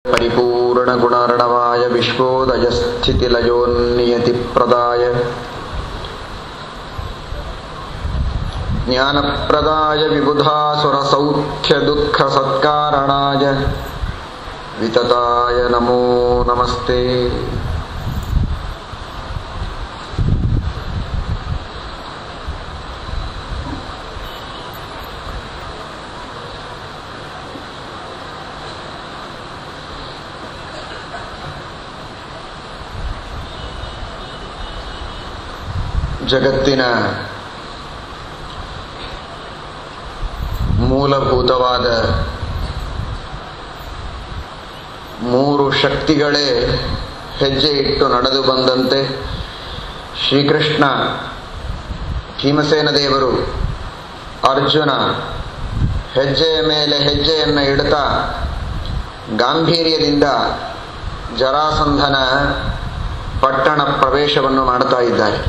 परिपूर्णगुणार्णवाय विश्वोदयस्थितिलयोन्नियतिप्रदाय ज्ञानप्रदाय विबुधासुरसौख्यदुःखसत्कारणाय वितताय नमो नमस्ते ಜಗತ್ತಿನ ಮೂಲಭೂತವಾದ ಮೂರು ಶಕ್ತಿಗಳೇ ಹೆಜ್ಜೆ ಇಟ್ಟು ನಡೆದು ಬಂದಂತೆ ಶ್ರೀಕೃಷ್ಣ ಭೀಮಸೇನ ದೇವರು ಅರ್ಜುನ ಹೆಜ್ಜೆಯ ಮೇಲೆ ಹೆಜ್ಜೆಯನ್ನು ಇಡ್ತಾ ಗಾಂಭೀರ್ಯದಿಂದ ಜರಾಸಂಧನ ಪಟ್ಟಣ ಪ್ರವೇಶವನ್ನು ಮಾಡ್ತಾ ಇದ್ದಾರೆ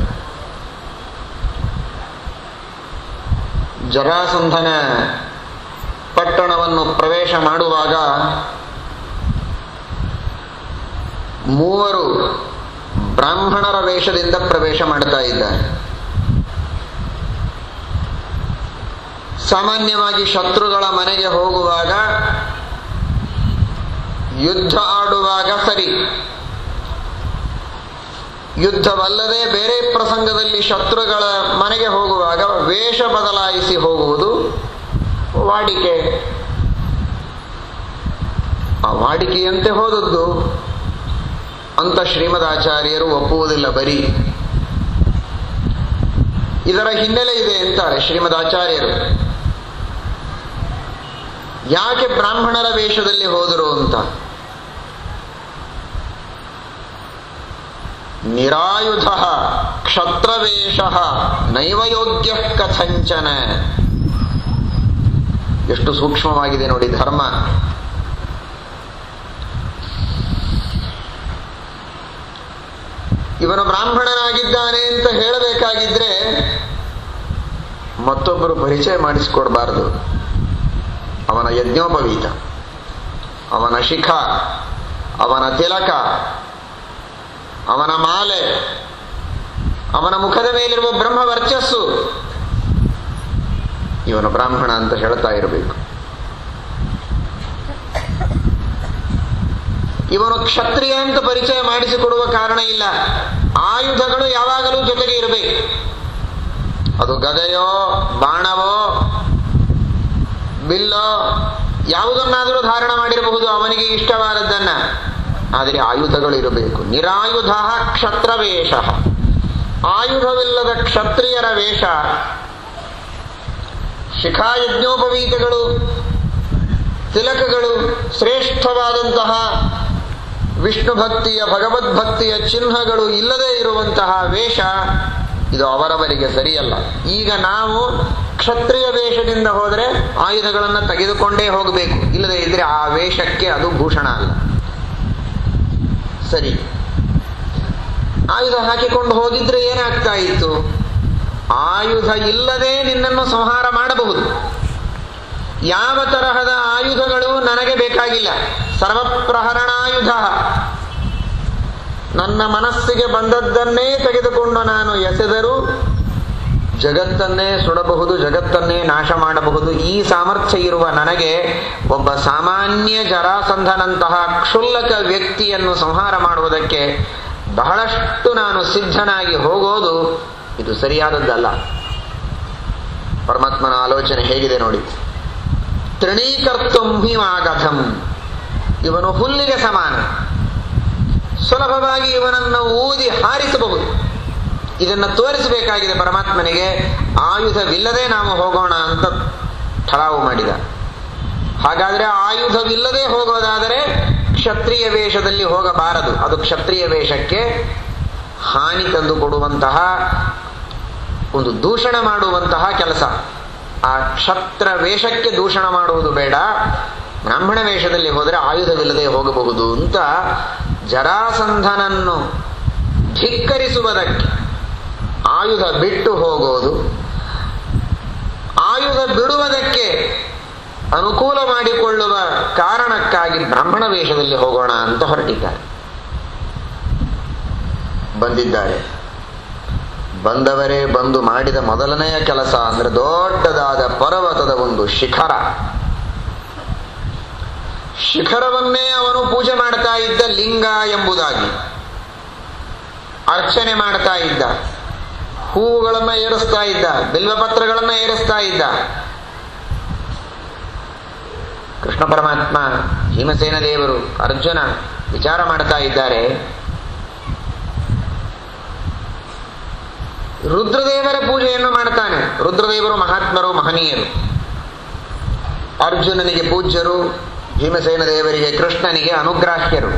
ಜರಾಸಂಧನ ಪಟ್ಟಣವನ್ನು ಪ್ರವೇಶ ಮಾಡುವಾಗ ಮೂವರು ಬ್ರಾಹ್ಮಣರ ವೇಷದಿಂದ ಪ್ರವೇಶ ಮಾಡ್ತಾ ಇದ್ದಾರೆ ಸಾಮಾನ್ಯವಾಗಿ ಶತ್ರುಗಳ ಮನೆಗೆ ಹೋಗುವಾಗ ಯುದ್ಧ ಆಡುವಾಗ ಸರಿ ಯುದ್ಧವಲ್ಲದೆ ಬೇರೆ ಪ್ರಸಂಗದಲ್ಲಿ ಶತ್ರುಗಳ ಮನೆಗೆ ಹೋಗುವಾಗ ವೇಷ ಬದಲಾಯಿಸಿ ಹೋಗುವುದು ವಾಡಿಕೆ ಆ ವಾಡಿಕೆಯಂತೆ ಹೋದದ್ದು ಅಂತ ಶ್ರೀಮದಾಚಾರ್ಯರು ಒಪ್ಪುವುದಿಲ್ಲ ಬರೀ ಇದರ ಹಿನ್ನೆಲೆ ಇದೆ ಅಂತಾರೆ ಶ್ರೀಮದಾಚಾರ್ಯರು ಯಾಕೆ ಬ್ರಾಹ್ಮಣರ ವೇಷದಲ್ಲಿ ಹೋದರು ಅಂತ ನಿರಾಯುಧ ಕ್ಷತ್ರವೇಷ ನೈವಯೋಗ್ಯ ಕಥಂಚನ ಎಷ್ಟು ಸೂಕ್ಷ್ಮವಾಗಿದೆ ನೋಡಿ ಧರ್ಮ ಇವನು ಬ್ರಾಹ್ಮಣನಾಗಿದ್ದಾನೆ ಅಂತ ಹೇಳಬೇಕಾಗಿದ್ರೆ ಮತ್ತೊಬ್ಬರು ಪರಿಚಯ ಮಾಡಿಸಿಕೊಡ್ಬಾರದು ಅವನ ಯಜ್ಞೋಪವೀತ ಅವನ ಶಿಖ ಅವನ ತಿಲಕ ಅವನ ಮಾಲೆ ಅವನ ಮುಖದ ಮೇಲಿರುವ ಬ್ರಹ್ಮ ವರ್ಚಸ್ಸು ಇವನು ಬ್ರಾಹ್ಮಣ ಅಂತ ಹೇಳ್ತಾ ಇರಬೇಕು ಇವನು ಕ್ಷತ್ರಿಯ ಅಂತ ಪರಿಚಯ ಮಾಡಿಸಿಕೊಡುವ ಕಾರಣ ಇಲ್ಲ ಆಯುಧಗಳು ಯಾವಾಗಲೂ ಜೊತೆಗೆ ಇರಬೇಕು ಅದು ಗದೆಯೋ ಬಾಣವೋ ಬಿಲ್ಲೋ ಯಾವುದನ್ನಾದರೂ ಧಾರಣ ಮಾಡಿರಬಹುದು ಅವನಿಗೆ ಇಷ್ಟವಾದದ್ದನ್ನ ಆದರೆ ಆಯುಧಗಳು ಇರಬೇಕು ನಿರಾಯುಧ ಕ್ಷತ್ರವೇಷ ಆಯುಧವಿಲ್ಲದ ಕ್ಷತ್ರಿಯರ ವೇಷ ಶಿಖಾಯಜ್ಞೋಪವೀತಗಳು ತಿಲಕಗಳು ಶ್ರೇಷ್ಠವಾದಂತಹ ವಿಷ್ಣು ಭಕ್ತಿಯ ಭಗವದ್ಭಕ್ತಿಯ ಚಿಹ್ನಗಳು ಇಲ್ಲದೇ ಇರುವಂತಹ ವೇಷ ಇದು ಅವರವರಿಗೆ ಸರಿಯಲ್ಲ ಈಗ ನಾವು ಕ್ಷತ್ರಿಯ ವೇಷದಿಂದ ಹೋದರೆ ಆಯುಧಗಳನ್ನು ತೆಗೆದುಕೊಂಡೇ ಹೋಗಬೇಕು ಇಲ್ಲದೇ ಇದ್ರೆ ಆ ವೇಷಕ್ಕೆ ಅದು ಭೂಷಣ ಅಲ್ಲ ಸರಿ ಆಯುಧ ಹಾಕಿಕೊಂಡು ಹೋಗಿದ್ರೆ ಏನಾಗ್ತಾ ಇತ್ತು ಆಯುಧ ಇಲ್ಲದೆ ನಿನ್ನನ್ನು ಸಂಹಾರ ಮಾಡಬಹುದು ಯಾವ ತರಹದ ಆಯುಧಗಳು ನನಗೆ ಬೇಕಾಗಿಲ್ಲ ಸರ್ವಪ್ರಹರಣಾಯುಧ ನನ್ನ ಮನಸ್ಸಿಗೆ ಬಂದದ್ದನ್ನೇ ತೆಗೆದುಕೊಂಡು ನಾನು ಎಸೆದರೂ ಜಗತ್ತನ್ನೇ ಸುಡಬಹುದು ಜಗತ್ತನ್ನೇ ನಾಶ ಮಾಡಬಹುದು ಈ ಸಾಮರ್ಥ್ಯ ಇರುವ ನನಗೆ ಒಬ್ಬ ಸಾಮಾನ್ಯ ಜರಾಸಂಧನಂತಹ ಕ್ಷುಲ್ಲಕ ವ್ಯಕ್ತಿಯನ್ನು ಸಂಹಾರ ಮಾಡುವುದಕ್ಕೆ ಬಹಳಷ್ಟು ನಾನು ಸಿದ್ಧನಾಗಿ ಹೋಗೋದು ಇದು ಸರಿಯಾದದ್ದಲ್ಲ ಪರಮಾತ್ಮನ ಆಲೋಚನೆ ಹೇಗಿದೆ ನೋಡಿ ತೃಣೀಕರ್ತುಂ ಹಿಮಾಗಧಂ ಇವನು ಹುಲ್ಲಿಗೆ ಸಮಾನ ಸುಲಭವಾಗಿ ಇವನನ್ನು ಊದಿ ಹಾರಿಸಬಹುದು ಇದನ್ನು ತೋರಿಸಬೇಕಾಗಿದೆ ಪರಮಾತ್ಮನಿಗೆ ಆಯುಧವಿಲ್ಲದೆ ನಾವು ಹೋಗೋಣ ಅಂತ ಠರಾವು ಮಾಡಿದ ಹಾಗಾದ್ರೆ ಆಯುಧವಿಲ್ಲದೆ ಹೋಗೋದಾದರೆ ಕ್ಷತ್ರಿಯ ವೇಷದಲ್ಲಿ ಹೋಗಬಾರದು ಅದು ಕ್ಷತ್ರಿಯ ವೇಷಕ್ಕೆ ಹಾನಿ ತಂದು ಕೊಡುವಂತಹ ಒಂದು ದೂಷಣ ಮಾಡುವಂತಹ ಕೆಲಸ ಆ ಕ್ಷತ್ರ ವೇಷಕ್ಕೆ ದೂಷಣ ಮಾಡುವುದು ಬೇಡ ಬ್ರಾಹ್ಮಣ ವೇಷದಲ್ಲಿ ಹೋದರೆ ಆಯುಧವಿಲ್ಲದೆ ಹೋಗಬಹುದು ಅಂತ ಜರಾಸಂಧನನ್ನು ಧಿಕ್ಕರಿಸುವುದಕ್ಕೆ ಆಯುಧ ಬಿಟ್ಟು ಹೋಗೋದು ಆಯುಧ ಬಿಡುವುದಕ್ಕೆ ಅನುಕೂಲ ಮಾಡಿಕೊಳ್ಳುವ ಕಾರಣಕ್ಕಾಗಿ ಬ್ರಾಹ್ಮಣ ವೇಷದಲ್ಲಿ ಹೋಗೋಣ ಅಂತ ಹೊರಟಿದ್ದಾರೆ ಬಂದಿದ್ದಾರೆ ಬಂದವರೇ ಬಂದು ಮಾಡಿದ ಮೊದಲನೆಯ ಕೆಲಸ ಅಂದ್ರೆ ದೊಡ್ಡದಾದ ಪರ್ವತದ ಒಂದು ಶಿಖರ ಶಿಖರವನ್ನೇ ಅವನು ಪೂಜೆ ಮಾಡ್ತಾ ಇದ್ದ ಲಿಂಗ ಎಂಬುದಾಗಿ ಅರ್ಚನೆ ಮಾಡ್ತಾ ಇದ್ದ ಹೂವುಗಳನ್ನ ಏರಿಸ್ತಾ ಇದ್ದ ಬಿಲ್ವಪತ್ರಗಳನ್ನ ಏರಿಸ್ತಾ ಇದ್ದ ಕೃಷ್ಣ ಪರಮಾತ್ಮ ಭೀಮಸೇನ ದೇವರು ಅರ್ಜುನ ವಿಚಾರ ಮಾಡ್ತಾ ಇದ್ದಾರೆ ರುದ್ರದೇವರ ಪೂಜೆಯನ್ನು ಮಾಡ್ತಾನೆ ರುದ್ರದೇವರು ಮಹಾತ್ಮರು ಮಹನೀಯರು ಅರ್ಜುನನಿಗೆ ಪೂಜ್ಯರು ಭೀಮಸೇನ ದೇವರಿಗೆ ಕೃಷ್ಣನಿಗೆ ಅನುಗ್ರಾಹ್ಯರು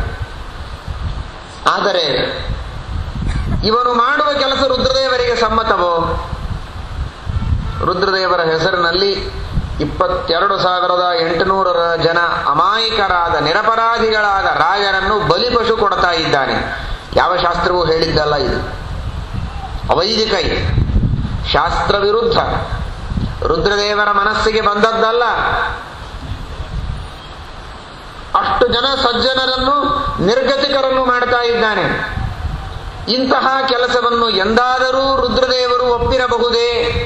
ಆದರೆ ಇವನು ಮಾಡುವ ಕೆಲಸ ರುದ್ರದೇವರಿಗೆ ಸಮ್ಮತವೋ ರುದ್ರದೇವರ ಹೆಸರಿನಲ್ಲಿ ಇಪ್ಪತ್ತೆರಡು ಸಾವಿರದ ಎಂಟುನೂರರ ಜನ ಅಮಾಯಕರಾದ ನಿರಪರಾಧಿಗಳಾದ ರಾಜರನ್ನು ಬಲಿಪಶು ಕೊಡ್ತಾ ಇದ್ದಾನೆ ಯಾವ ಶಾಸ್ತ್ರವೂ ಹೇಳಿದ್ದಲ್ಲ ಇದು ಅವೈದಿಕ ಇದು ಶಾಸ್ತ್ರ ವಿರುದ್ಧ ರುದ್ರದೇವರ ಮನಸ್ಸಿಗೆ ಬಂದದ್ದಲ್ಲ ಅಷ್ಟು ಜನ ಸಜ್ಜನರನ್ನು ನಿರ್ಗತಿಕರನ್ನು ಮಾಡ್ತಾ ಇದ್ದಾನೆ ಇಂತಹ ಕೆಲಸವನ್ನು ಎಂದಾದರೂ ರುದ್ರದೇವರು ಒಪ್ಪಿರಬಹುದೇ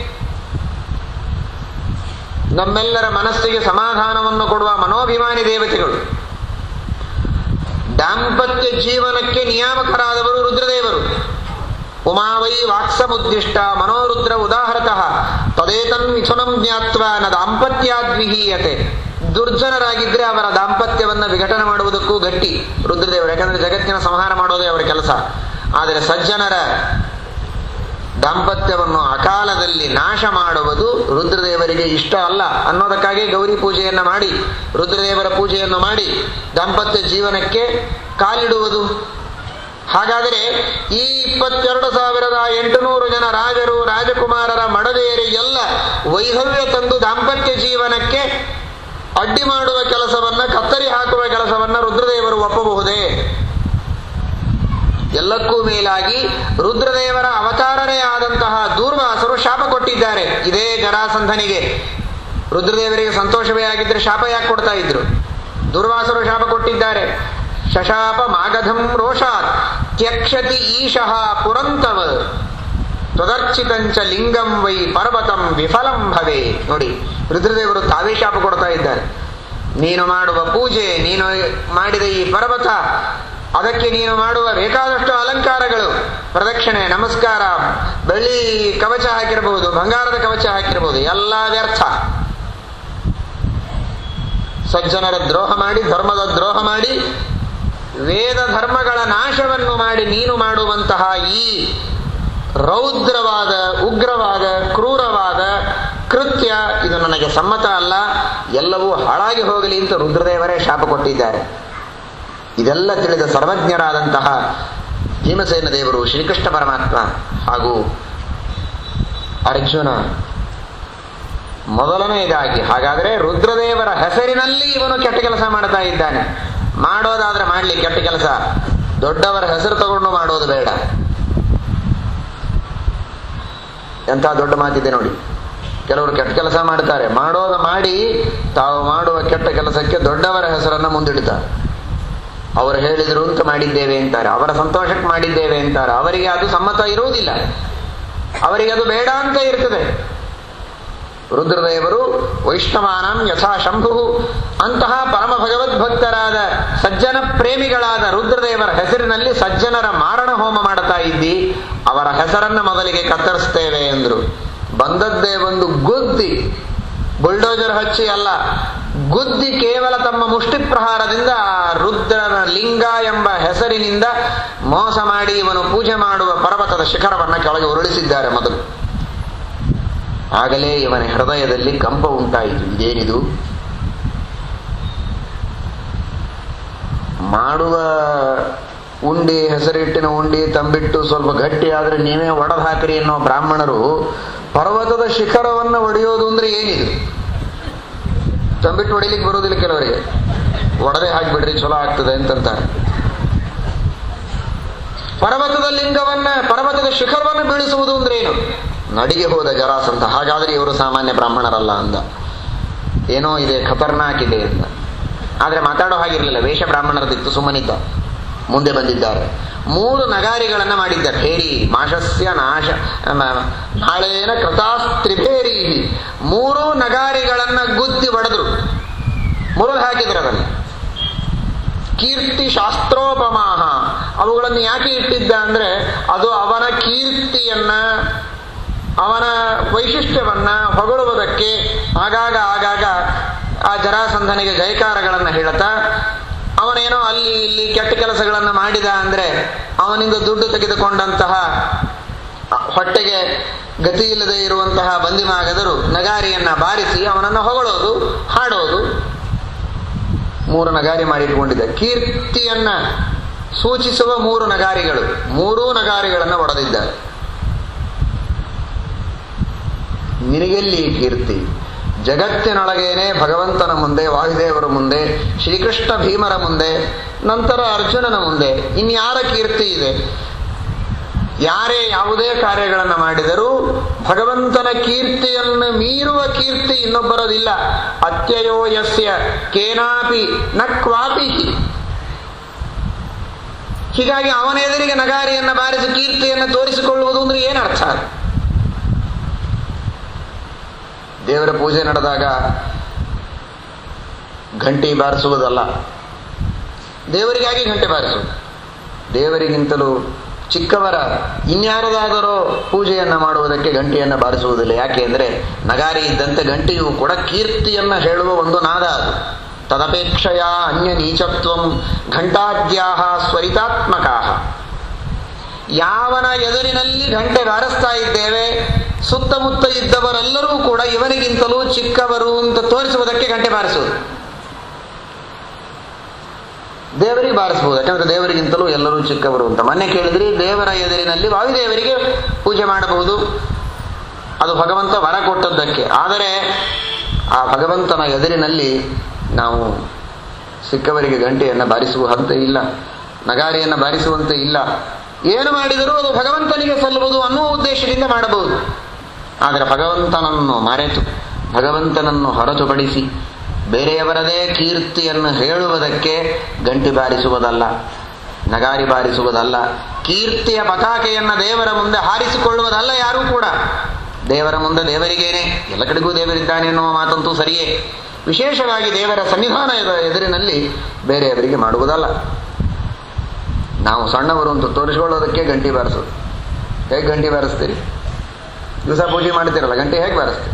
ನಮ್ಮೆಲ್ಲರ ಮನಸ್ಸಿಗೆ ಸಮಾಧಾನವನ್ನು ಕೊಡುವ ಮನೋಭಿಮಾನಿ ದೇವತೆಗಳು ದಾಂಪತ್ಯ ಜೀವನಕ್ಕೆ ನಿಯಾಮಕರಾದವರು ರುದ್ರದೇವರು ಉಮಾವೈ ವಾಕ್ಸಮುದ್ದಿಷ್ಟ ಮನೋರುದ್ರ ಉದಾಹರತಃ ತದೇತನ್ ಮಿಥುನಂ ಜ್ಞಾತ್ವ ನ ದಾಂಪತ್ಯಾದ್ವಿಹೀಯತೆ ದುರ್ಜನರಾಗಿದ್ರೆ ಅವರ ದಾಂಪತ್ಯವನ್ನ ವಿಘಟನೆ ಮಾಡುವುದಕ್ಕೂ ಗಟ್ಟಿ ರುದ್ರದೇವರು ಯಾಕಂದ್ರೆ ಜಗತ್ತಿನ ಸಂಹಾರ ಮಾಡೋದೇ ಅವರ ಕೆಲಸ ಆದರೆ ಸಜ್ಜನರ ದಾಂಪತ್ಯವನ್ನು ಅಕಾಲದಲ್ಲಿ ನಾಶ ಮಾಡುವುದು ರುದ್ರದೇವರಿಗೆ ಇಷ್ಟ ಅಲ್ಲ ಅನ್ನೋದಕ್ಕಾಗಿ ಗೌರಿ ಪೂಜೆಯನ್ನ ಮಾಡಿ ರುದ್ರದೇವರ ಪೂಜೆಯನ್ನು ಮಾಡಿ ದಾಂಪತ್ಯ ಜೀವನಕ್ಕೆ ಕಾಲಿಡುವುದು ಹಾಗಾದರೆ ಈ ಇಪ್ಪತ್ತೆರಡು ಸಾವಿರದ ಎಂಟುನೂರು ಜನ ರಾಜರು ರಾಜಕುಮಾರರ ಮಡದಿಯರಿಗೆಲ್ಲ ವೈಧವ್ಯ ತಂದು ದಾಂಪತ್ಯ ಜೀವನಕ್ಕೆ ಅಡ್ಡಿ ಮಾಡುವ ಕೆಲಸವನ್ನ ಕತ್ತರಿ ಹಾಕುವ ಕೆಲಸವನ್ನ ರುದ್ರದೇವರು ಒಪ್ಪಬಹುದೇ ಎಲ್ಲಕ್ಕೂ ಮೇಲಾಗಿ ರುದ್ರದೇವರ ಅವತಾರನೇ ಆದಂತಹ ದೂರ್ವಾಸರು ಶಾಪ ಕೊಟ್ಟಿದ್ದಾರೆ ಇದೇ ಜರಾಸಂಧನಿಗೆ ರುದ್ರದೇವರಿಗೆ ಸಂತೋಷವೇ ಆಗಿದ್ರೆ ಶಾಪ ಯಾಕೆ ಕೊಡ್ತಾ ಇದ್ರು ದುರ್ವಾಸರು ಶಾಪ ಕೊಟ್ಟಿದ್ದಾರೆ ಶಶಾಪ ಮಾಗಧಂ ರೋಷಾತ್ ತ್ಯಕ್ಷತಿ ಈಶಃ ಪುರಂತವ ತ್ವದರ್ಚಿತಂಚ ಲಿಂಗಂ ವೈ ಪರ್ವತಂ ವಿಫಲಂ ಭವೆ ನೋಡಿ ರುದ್ರದೇವರು ತಾವೇ ಶಾಪ ಕೊಡ್ತಾ ಇದ್ದಾರೆ ನೀನು ಮಾಡುವ ಪೂಜೆ ನೀನು ಮಾಡಿದ ಈ ಪರ್ವತ ಅದಕ್ಕೆ ನೀನು ಮಾಡುವ ಬೇಕಾದಷ್ಟು ಅಲಂಕಾರಗಳು ಪ್ರದಕ್ಷಿಣೆ ನಮಸ್ಕಾರ ಬೆಳ್ಳಿ ಕವಚ ಹಾಕಿರಬಹುದು ಬಂಗಾರದ ಕವಚ ಹಾಕಿರಬಹುದು ಎಲ್ಲ ವ್ಯರ್ಥ ಸಜ್ಜನರ ದ್ರೋಹ ಮಾಡಿ ಧರ್ಮದ ದ್ರೋಹ ಮಾಡಿ ವೇದ ಧರ್ಮಗಳ ನಾಶವನ್ನು ಮಾಡಿ ನೀನು ಮಾಡುವಂತಹ ಈ ರೌದ್ರವಾದ ಉಗ್ರವಾದ ಕ್ರೂರವಾದ ಕೃತ್ಯ ಇದು ನನಗೆ ಸಮ್ಮತ ಅಲ್ಲ ಎಲ್ಲವೂ ಹಾಳಾಗಿ ಹೋಗಲಿ ಅಂತ ರುದ್ರದೇವರೇ ಶಾಪ ಕೊಟ್ಟಿದ್ದಾರೆ ಇದೆಲ್ಲ ತಿಳಿದ ಸರ್ವಜ್ಞರಾದಂತಹ ಭೀಮಸೇನ ದೇವರು ಶ್ರೀಕೃಷ್ಣ ಪರಮಾತ್ಮ ಹಾಗೂ ಅರ್ಜುನ ಮೊದಲನೆಯದಾಗಿ ಹಾಗಾದರೆ ರುದ್ರದೇವರ ಹೆಸರಿನಲ್ಲಿ ಇವನು ಕೆಟ್ಟ ಕೆಲಸ ಮಾಡ್ತಾ ಇದ್ದಾನೆ ಮಾಡೋದಾದ್ರೆ ಮಾಡಲಿ ಕೆಟ್ಟ ಕೆಲಸ ದೊಡ್ಡವರ ಹೆಸರು ತಗೊಂಡು ಮಾಡೋದು ಬೇಡ ಎಂಥ ದೊಡ್ಡ ಮಾತಿದೆ ನೋಡಿ ಕೆಲವರು ಕೆಟ್ಟ ಕೆಲಸ ಮಾಡ್ತಾರೆ ಮಾಡೋದು ಮಾಡಿ ತಾವು ಮಾಡುವ ಕೆಟ್ಟ ಕೆಲಸಕ್ಕೆ ದೊಡ್ಡವರ ಹೆಸರನ್ನ ಮುಂದಿಡ್ತಾರೆ ಅವರು ಹೇಳಿದ್ರು ಅಂತ ಮಾಡಿದ್ದೇವೆ ಅಂತಾರೆ ಅವರ ಸಂತೋಷಕ್ಕೆ ಮಾಡಿದ್ದೇವೆ ಅಂತಾರೆ ಅವರಿಗೆ ಅದು ಸಮ್ಮತ ಇರುವುದಿಲ್ಲ ಅವರಿಗೆ ಅದು ಬೇಡ ಅಂತ ಇರ್ತದೆ ರುದ್ರದೇವರು ವೈಷ್ಣವಾನಂ ಯಥಾ ಶಂಭು ಅಂತಹ ಪರಮ ಭಗವದ್ಭಕ್ತರಾದ ಸಜ್ಜನ ಪ್ರೇಮಿಗಳಾದ ರುದ್ರದೇವರ ಹೆಸರಿನಲ್ಲಿ ಸಜ್ಜನರ ಮಾರಣ ಹೋಮ ಮಾಡ್ತಾ ಇದ್ದಿ ಅವರ ಹೆಸರನ್ನ ಮೊದಲಿಗೆ ಕತ್ತರಿಸ್ತೇವೆ ಎಂದ್ರು ಬಂದದ್ದೇ ಒಂದು ಗುದ್ದಿ ಬುಲ್ಡೋಜರ್ ಹಚ್ಚಿ ಅಲ್ಲ ಗುದ್ದಿ ಕೇವಲ ತಮ್ಮ ಮುಷ್ಟಿ ಪ್ರಹಾರದಿಂದ ಆ ರುದ್ರನ ಲಿಂಗ ಎಂಬ ಹೆಸರಿನಿಂದ ಮೋಸ ಮಾಡಿ ಇವನು ಪೂಜೆ ಮಾಡುವ ಪರ್ವತದ ಶಿಖರವನ್ನು ಕೆಳಗೆ ಉರುಳಿಸಿದ್ದಾರೆ ಮೊದಲು ಆಗಲೇ ಇವನ ಹೃದಯದಲ್ಲಿ ಕಂಪ ಉಂಟಾಯಿತು ಇದೇನಿದು ಮಾಡುವ ಉಂಡಿ ಹೆಸರಿಟ್ಟಿನ ಉಂಡಿ ತಂಬಿಟ್ಟು ಸ್ವಲ್ಪ ಗಟ್ಟಿ ಆದ್ರೆ ನೀವೇ ಒಡೆದು ಹಾಕ್ರಿ ಅನ್ನೋ ಬ್ರಾಹ್ಮಣರು ಪರ್ವತದ ಶಿಖರವನ್ನು ಒಡೆಯೋದು ಅಂದ್ರೆ ಏನಿದು ತಂಬಿಟ್ಟು ಹೊಡಿಲಿಕ್ಕೆ ಬರೋದಿಲ್ಲ ಕೆಲವರಿಗೆ ಒಡದೆ ಹಾಕ್ಬಿಡ್ರಿ ಚಲೋ ಆಗ್ತದೆ ಅಂತಂತಾರೆ ಪರ್ವತದ ಲಿಂಗವನ್ನ ಪರ್ವತದ ಶಿಖರವನ್ನು ಬೀಳಿಸುವುದು ಅಂದ್ರೆ ಏನು ನಡಿಗೆ ಹೋದ ಜರಾಸಂತ ಹಾಗಾದ್ರೆ ಇವರು ಸಾಮಾನ್ಯ ಬ್ರಾಹ್ಮಣರಲ್ಲ ಅಂದ ಏನೋ ಇದೆ ಖತರ್ನಾಕ್ ಇದೆ ಅಂತ ಆದರೆ ಮಾತಾಡೋ ಹಾಗಿರಲಿಲ್ಲ ವೇಷ ಬ್ರಾಹ್ಮಣರದಿತ್ತು ಸುಮ್ಮನಿದ್ದ ಮುಂದೆ ಬಂದಿದ್ದಾರೆ ಮೂರು ನಗಾರಿಗಳನ್ನ ಮಾಡಿದ್ದಾರೆ ಭೇರಿ ಮಾಶಸ್ಯ ನಾಶ ಮ- ನಾಳೇನ ಕೃತಾಸ್ತ್ರಿಭೇರಿ ಮೂರು ನಗಾರಿಗಳನ್ನ ಗುದ್ದಿ ಬಡದ್ರು ಮುರಿದು ಹಾಕಿದ್ರು ಅದನ್ನು ಕೀರ್ತಿ ಶಾಸ್ತ್ರೋಪಮಾಹ ಅವುಗಳನ್ನು ಯಾಕೆ ಇಟ್ಟಿದ್ದ ಅಂದ್ರೆ ಅದು ಅವನ ಕೀರ್ತಿಯನ್ನ ಅವನ ವೈಶಿಷ್ಟ್ಯವನ್ನ ಹೊಗಳುವುದಕ್ಕೆ ಆಗಾಗ ಆಗಾಗ ಆ ಜರಾಸಂಧನಿಗೆ ಜಯಕಾರಗಳನ್ನು ಹೇಳುತ್ತಾ ಅವನೇನೋ ಅಲ್ಲಿ ಇಲ್ಲಿ ಕೆಟ್ಟ ಕೆಲಸಗಳನ್ನು ಮಾಡಿದ ಅಂದ್ರೆ ಅವನಿಂದ ದುಡ್ಡು ತೆಗೆದುಕೊಂಡಂತಹ ಹೊಟ್ಟೆಗೆ ಗತಿ ಇಲ್ಲದೆ ಇರುವಂತಹ ಬಂದಿಮಾಗದರು ನಗಾರಿಯನ್ನ ಬಾರಿಸಿ ಅವನನ್ನು ಹೊಗಳೋದು ಹಾಡೋದು ಮೂರು ನಗಾರಿ ಮಾಡಿಟ್ಕೊಂಡಿದ್ದ ಕೀರ್ತಿಯನ್ನ ಸೂಚಿಸುವ ಮೂರು ನಗಾರಿಗಳು ಮೂರೂ ನಗಾರಿಗಳನ್ನು ಒಡೆದಿದ್ದಾರೆ ನಿನಗೆಲ್ಲಿ ಈ ಕೀರ್ತಿ ಜಗತ್ತಿನೊಳಗೇನೆ ಭಗವಂತನ ಮುಂದೆ ವಾಯುದೇವರ ಮುಂದೆ ಶ್ರೀಕೃಷ್ಣ ಭೀಮರ ಮುಂದೆ ನಂತರ ಅರ್ಜುನನ ಮುಂದೆ ಇನ್ಯಾರ ಕೀರ್ತಿ ಇದೆ ಯಾರೇ ಯಾವುದೇ ಕಾರ್ಯಗಳನ್ನು ಮಾಡಿದರೂ ಭಗವಂತನ ಕೀರ್ತಿಯನ್ನು ಮೀರುವ ಕೀರ್ತಿ ಇನ್ನೊಬ್ಬರದಿಲ್ಲ ಅತ್ಯಯೋ ಯಸ್ಯ ಕೇನಾಪಿ ನ ಕ್ವಾಪಿ ಹೀಗಾಗಿ ಅವನ ಎದುರಿಗೆ ನಗಾರಿಯನ್ನ ಬಾರಿಸಿ ಕೀರ್ತಿಯನ್ನು ತೋರಿಸಿಕೊಳ್ಳುವುದು ಅಂದ್ರೆ ಏನರ್ಥ ದೇವರ ಪೂಜೆ ನಡೆದಾಗ ಘಂಟಿ ಬಾರಿಸುವುದಲ್ಲ ದೇವರಿಗಾಗಿ ಗಂಟೆ ಬಾರಿಸುವುದು ದೇವರಿಗಿಂತಲೂ ಚಿಕ್ಕವರ ಇನ್ಯಾರದಾದರೂ ಪೂಜೆಯನ್ನ ಮಾಡುವುದಕ್ಕೆ ಗಂಟೆಯನ್ನ ಬಾರಿಸುವುದಿಲ್ಲ ಯಾಕೆ ಅಂದ್ರೆ ನಗಾರಿ ಇದ್ದಂತೆ ಗಂಟೆಯು ಕೂಡ ಕೀರ್ತಿಯನ್ನ ಹೇಳುವ ಒಂದು ನಾದ ಅದು ತದಪೇಕ್ಷೆಯ ಅನ್ಯ ನೀಚತ್ವಂ ಘಂಟಾದ್ಯಾಹ ಸ್ವರಿತಾತ್ಮಕ ಯಾವನ ಎದುರಿನಲ್ಲಿ ಗಂಟೆ ಬಾರಿಸ್ತಾ ಇದ್ದೇವೆ ಸುತ್ತಮುತ್ತ ಇದ್ದವರೆಲ್ಲರೂ ಕೂಡ ಇವನಿಗಿಂತಲೂ ಚಿಕ್ಕವರು ಅಂತ ತೋರಿಸುವುದಕ್ಕೆ ಗಂಟೆ ಬಾರಿಸುವುದು ದೇವರಿಗೆ ಬಾರಿಸಬಹುದು ಯಾಕಂದ್ರೆ ದೇವರಿಗಿಂತಲೂ ಎಲ್ಲರೂ ಚಿಕ್ಕವರು ಅಂತ ಮೊನ್ನೆ ಕೇಳಿದ್ರಿ ದೇವರ ಎದುರಿನಲ್ಲಿ ವಾಯುದೇವರಿಗೆ ಪೂಜೆ ಮಾಡಬಹುದು ಅದು ಭಗವಂತ ವರ ಕೊಟ್ಟದ್ದಕ್ಕೆ ಆದರೆ ಆ ಭಗವಂತನ ಎದುರಿನಲ್ಲಿ ನಾವು ಸಿಕ್ಕವರಿಗೆ ಗಂಟೆಯನ್ನು ಬಾರಿಸುವ ಹಂತ ಇಲ್ಲ ನಗಾರಿಯನ್ನು ಬಾರಿಸುವಂತೆ ಇಲ್ಲ ಏನು ಮಾಡಿದರೂ ಅದು ಭಗವಂತನಿಗೆ ಸಲ್ಲಬಹುದು ಅನ್ನುವ ಉದ್ದೇಶದಿಂದ ಮಾಡಬಹುದು ಆದರೆ ಭಗವಂತನನ್ನು ಮರೆತು ಭಗವಂತನನ್ನು ಹೊರತುಪಡಿಸಿ ಬೇರೆಯವರದೇ ಕೀರ್ತಿಯನ್ನು ಹೇಳುವುದಕ್ಕೆ ಗಂಟಿ ಬಾರಿಸುವುದಲ್ಲ ನಗಾರಿ ಬಾರಿಸುವುದಲ್ಲ ಕೀರ್ತಿಯ ಪತಾಕೆಯನ್ನ ದೇವರ ಮುಂದೆ ಹಾರಿಸಿಕೊಳ್ಳುವುದಲ್ಲ ಯಾರೂ ಕೂಡ ದೇವರ ಮುಂದೆ ದೇವರಿಗೇನೆ ಎಲ್ಲ ಕಡೆಗೂ ದೇವರಿದ್ದಾನೆ ಎನ್ನುವ ಮಾತಂತೂ ಸರಿಯೇ ವಿಶೇಷವಾಗಿ ದೇವರ ಸನ್ನಿಧಾನದ ಎದುರಿನಲ್ಲಿ ಬೇರೆಯವರಿಗೆ ಮಾಡುವುದಲ್ಲ ನಾವು ಸಣ್ಣವರು ಅಂತ ತೋರಿಸಿಕೊಳ್ಳೋದಕ್ಕೆ ಗಂಟಿ ಬಾರಿಸೋದು ಹೇಗೆ ಗಂಟಿ ಬಾರಿಸ್ತೀರಿ ದಿವಸ ಪೂಜೆ ಮಾಡ್ತೀರಲ್ಲ ಗಂಟೆ ಹೇಗೆ ಬಾರಿಸ್ತೀರಿ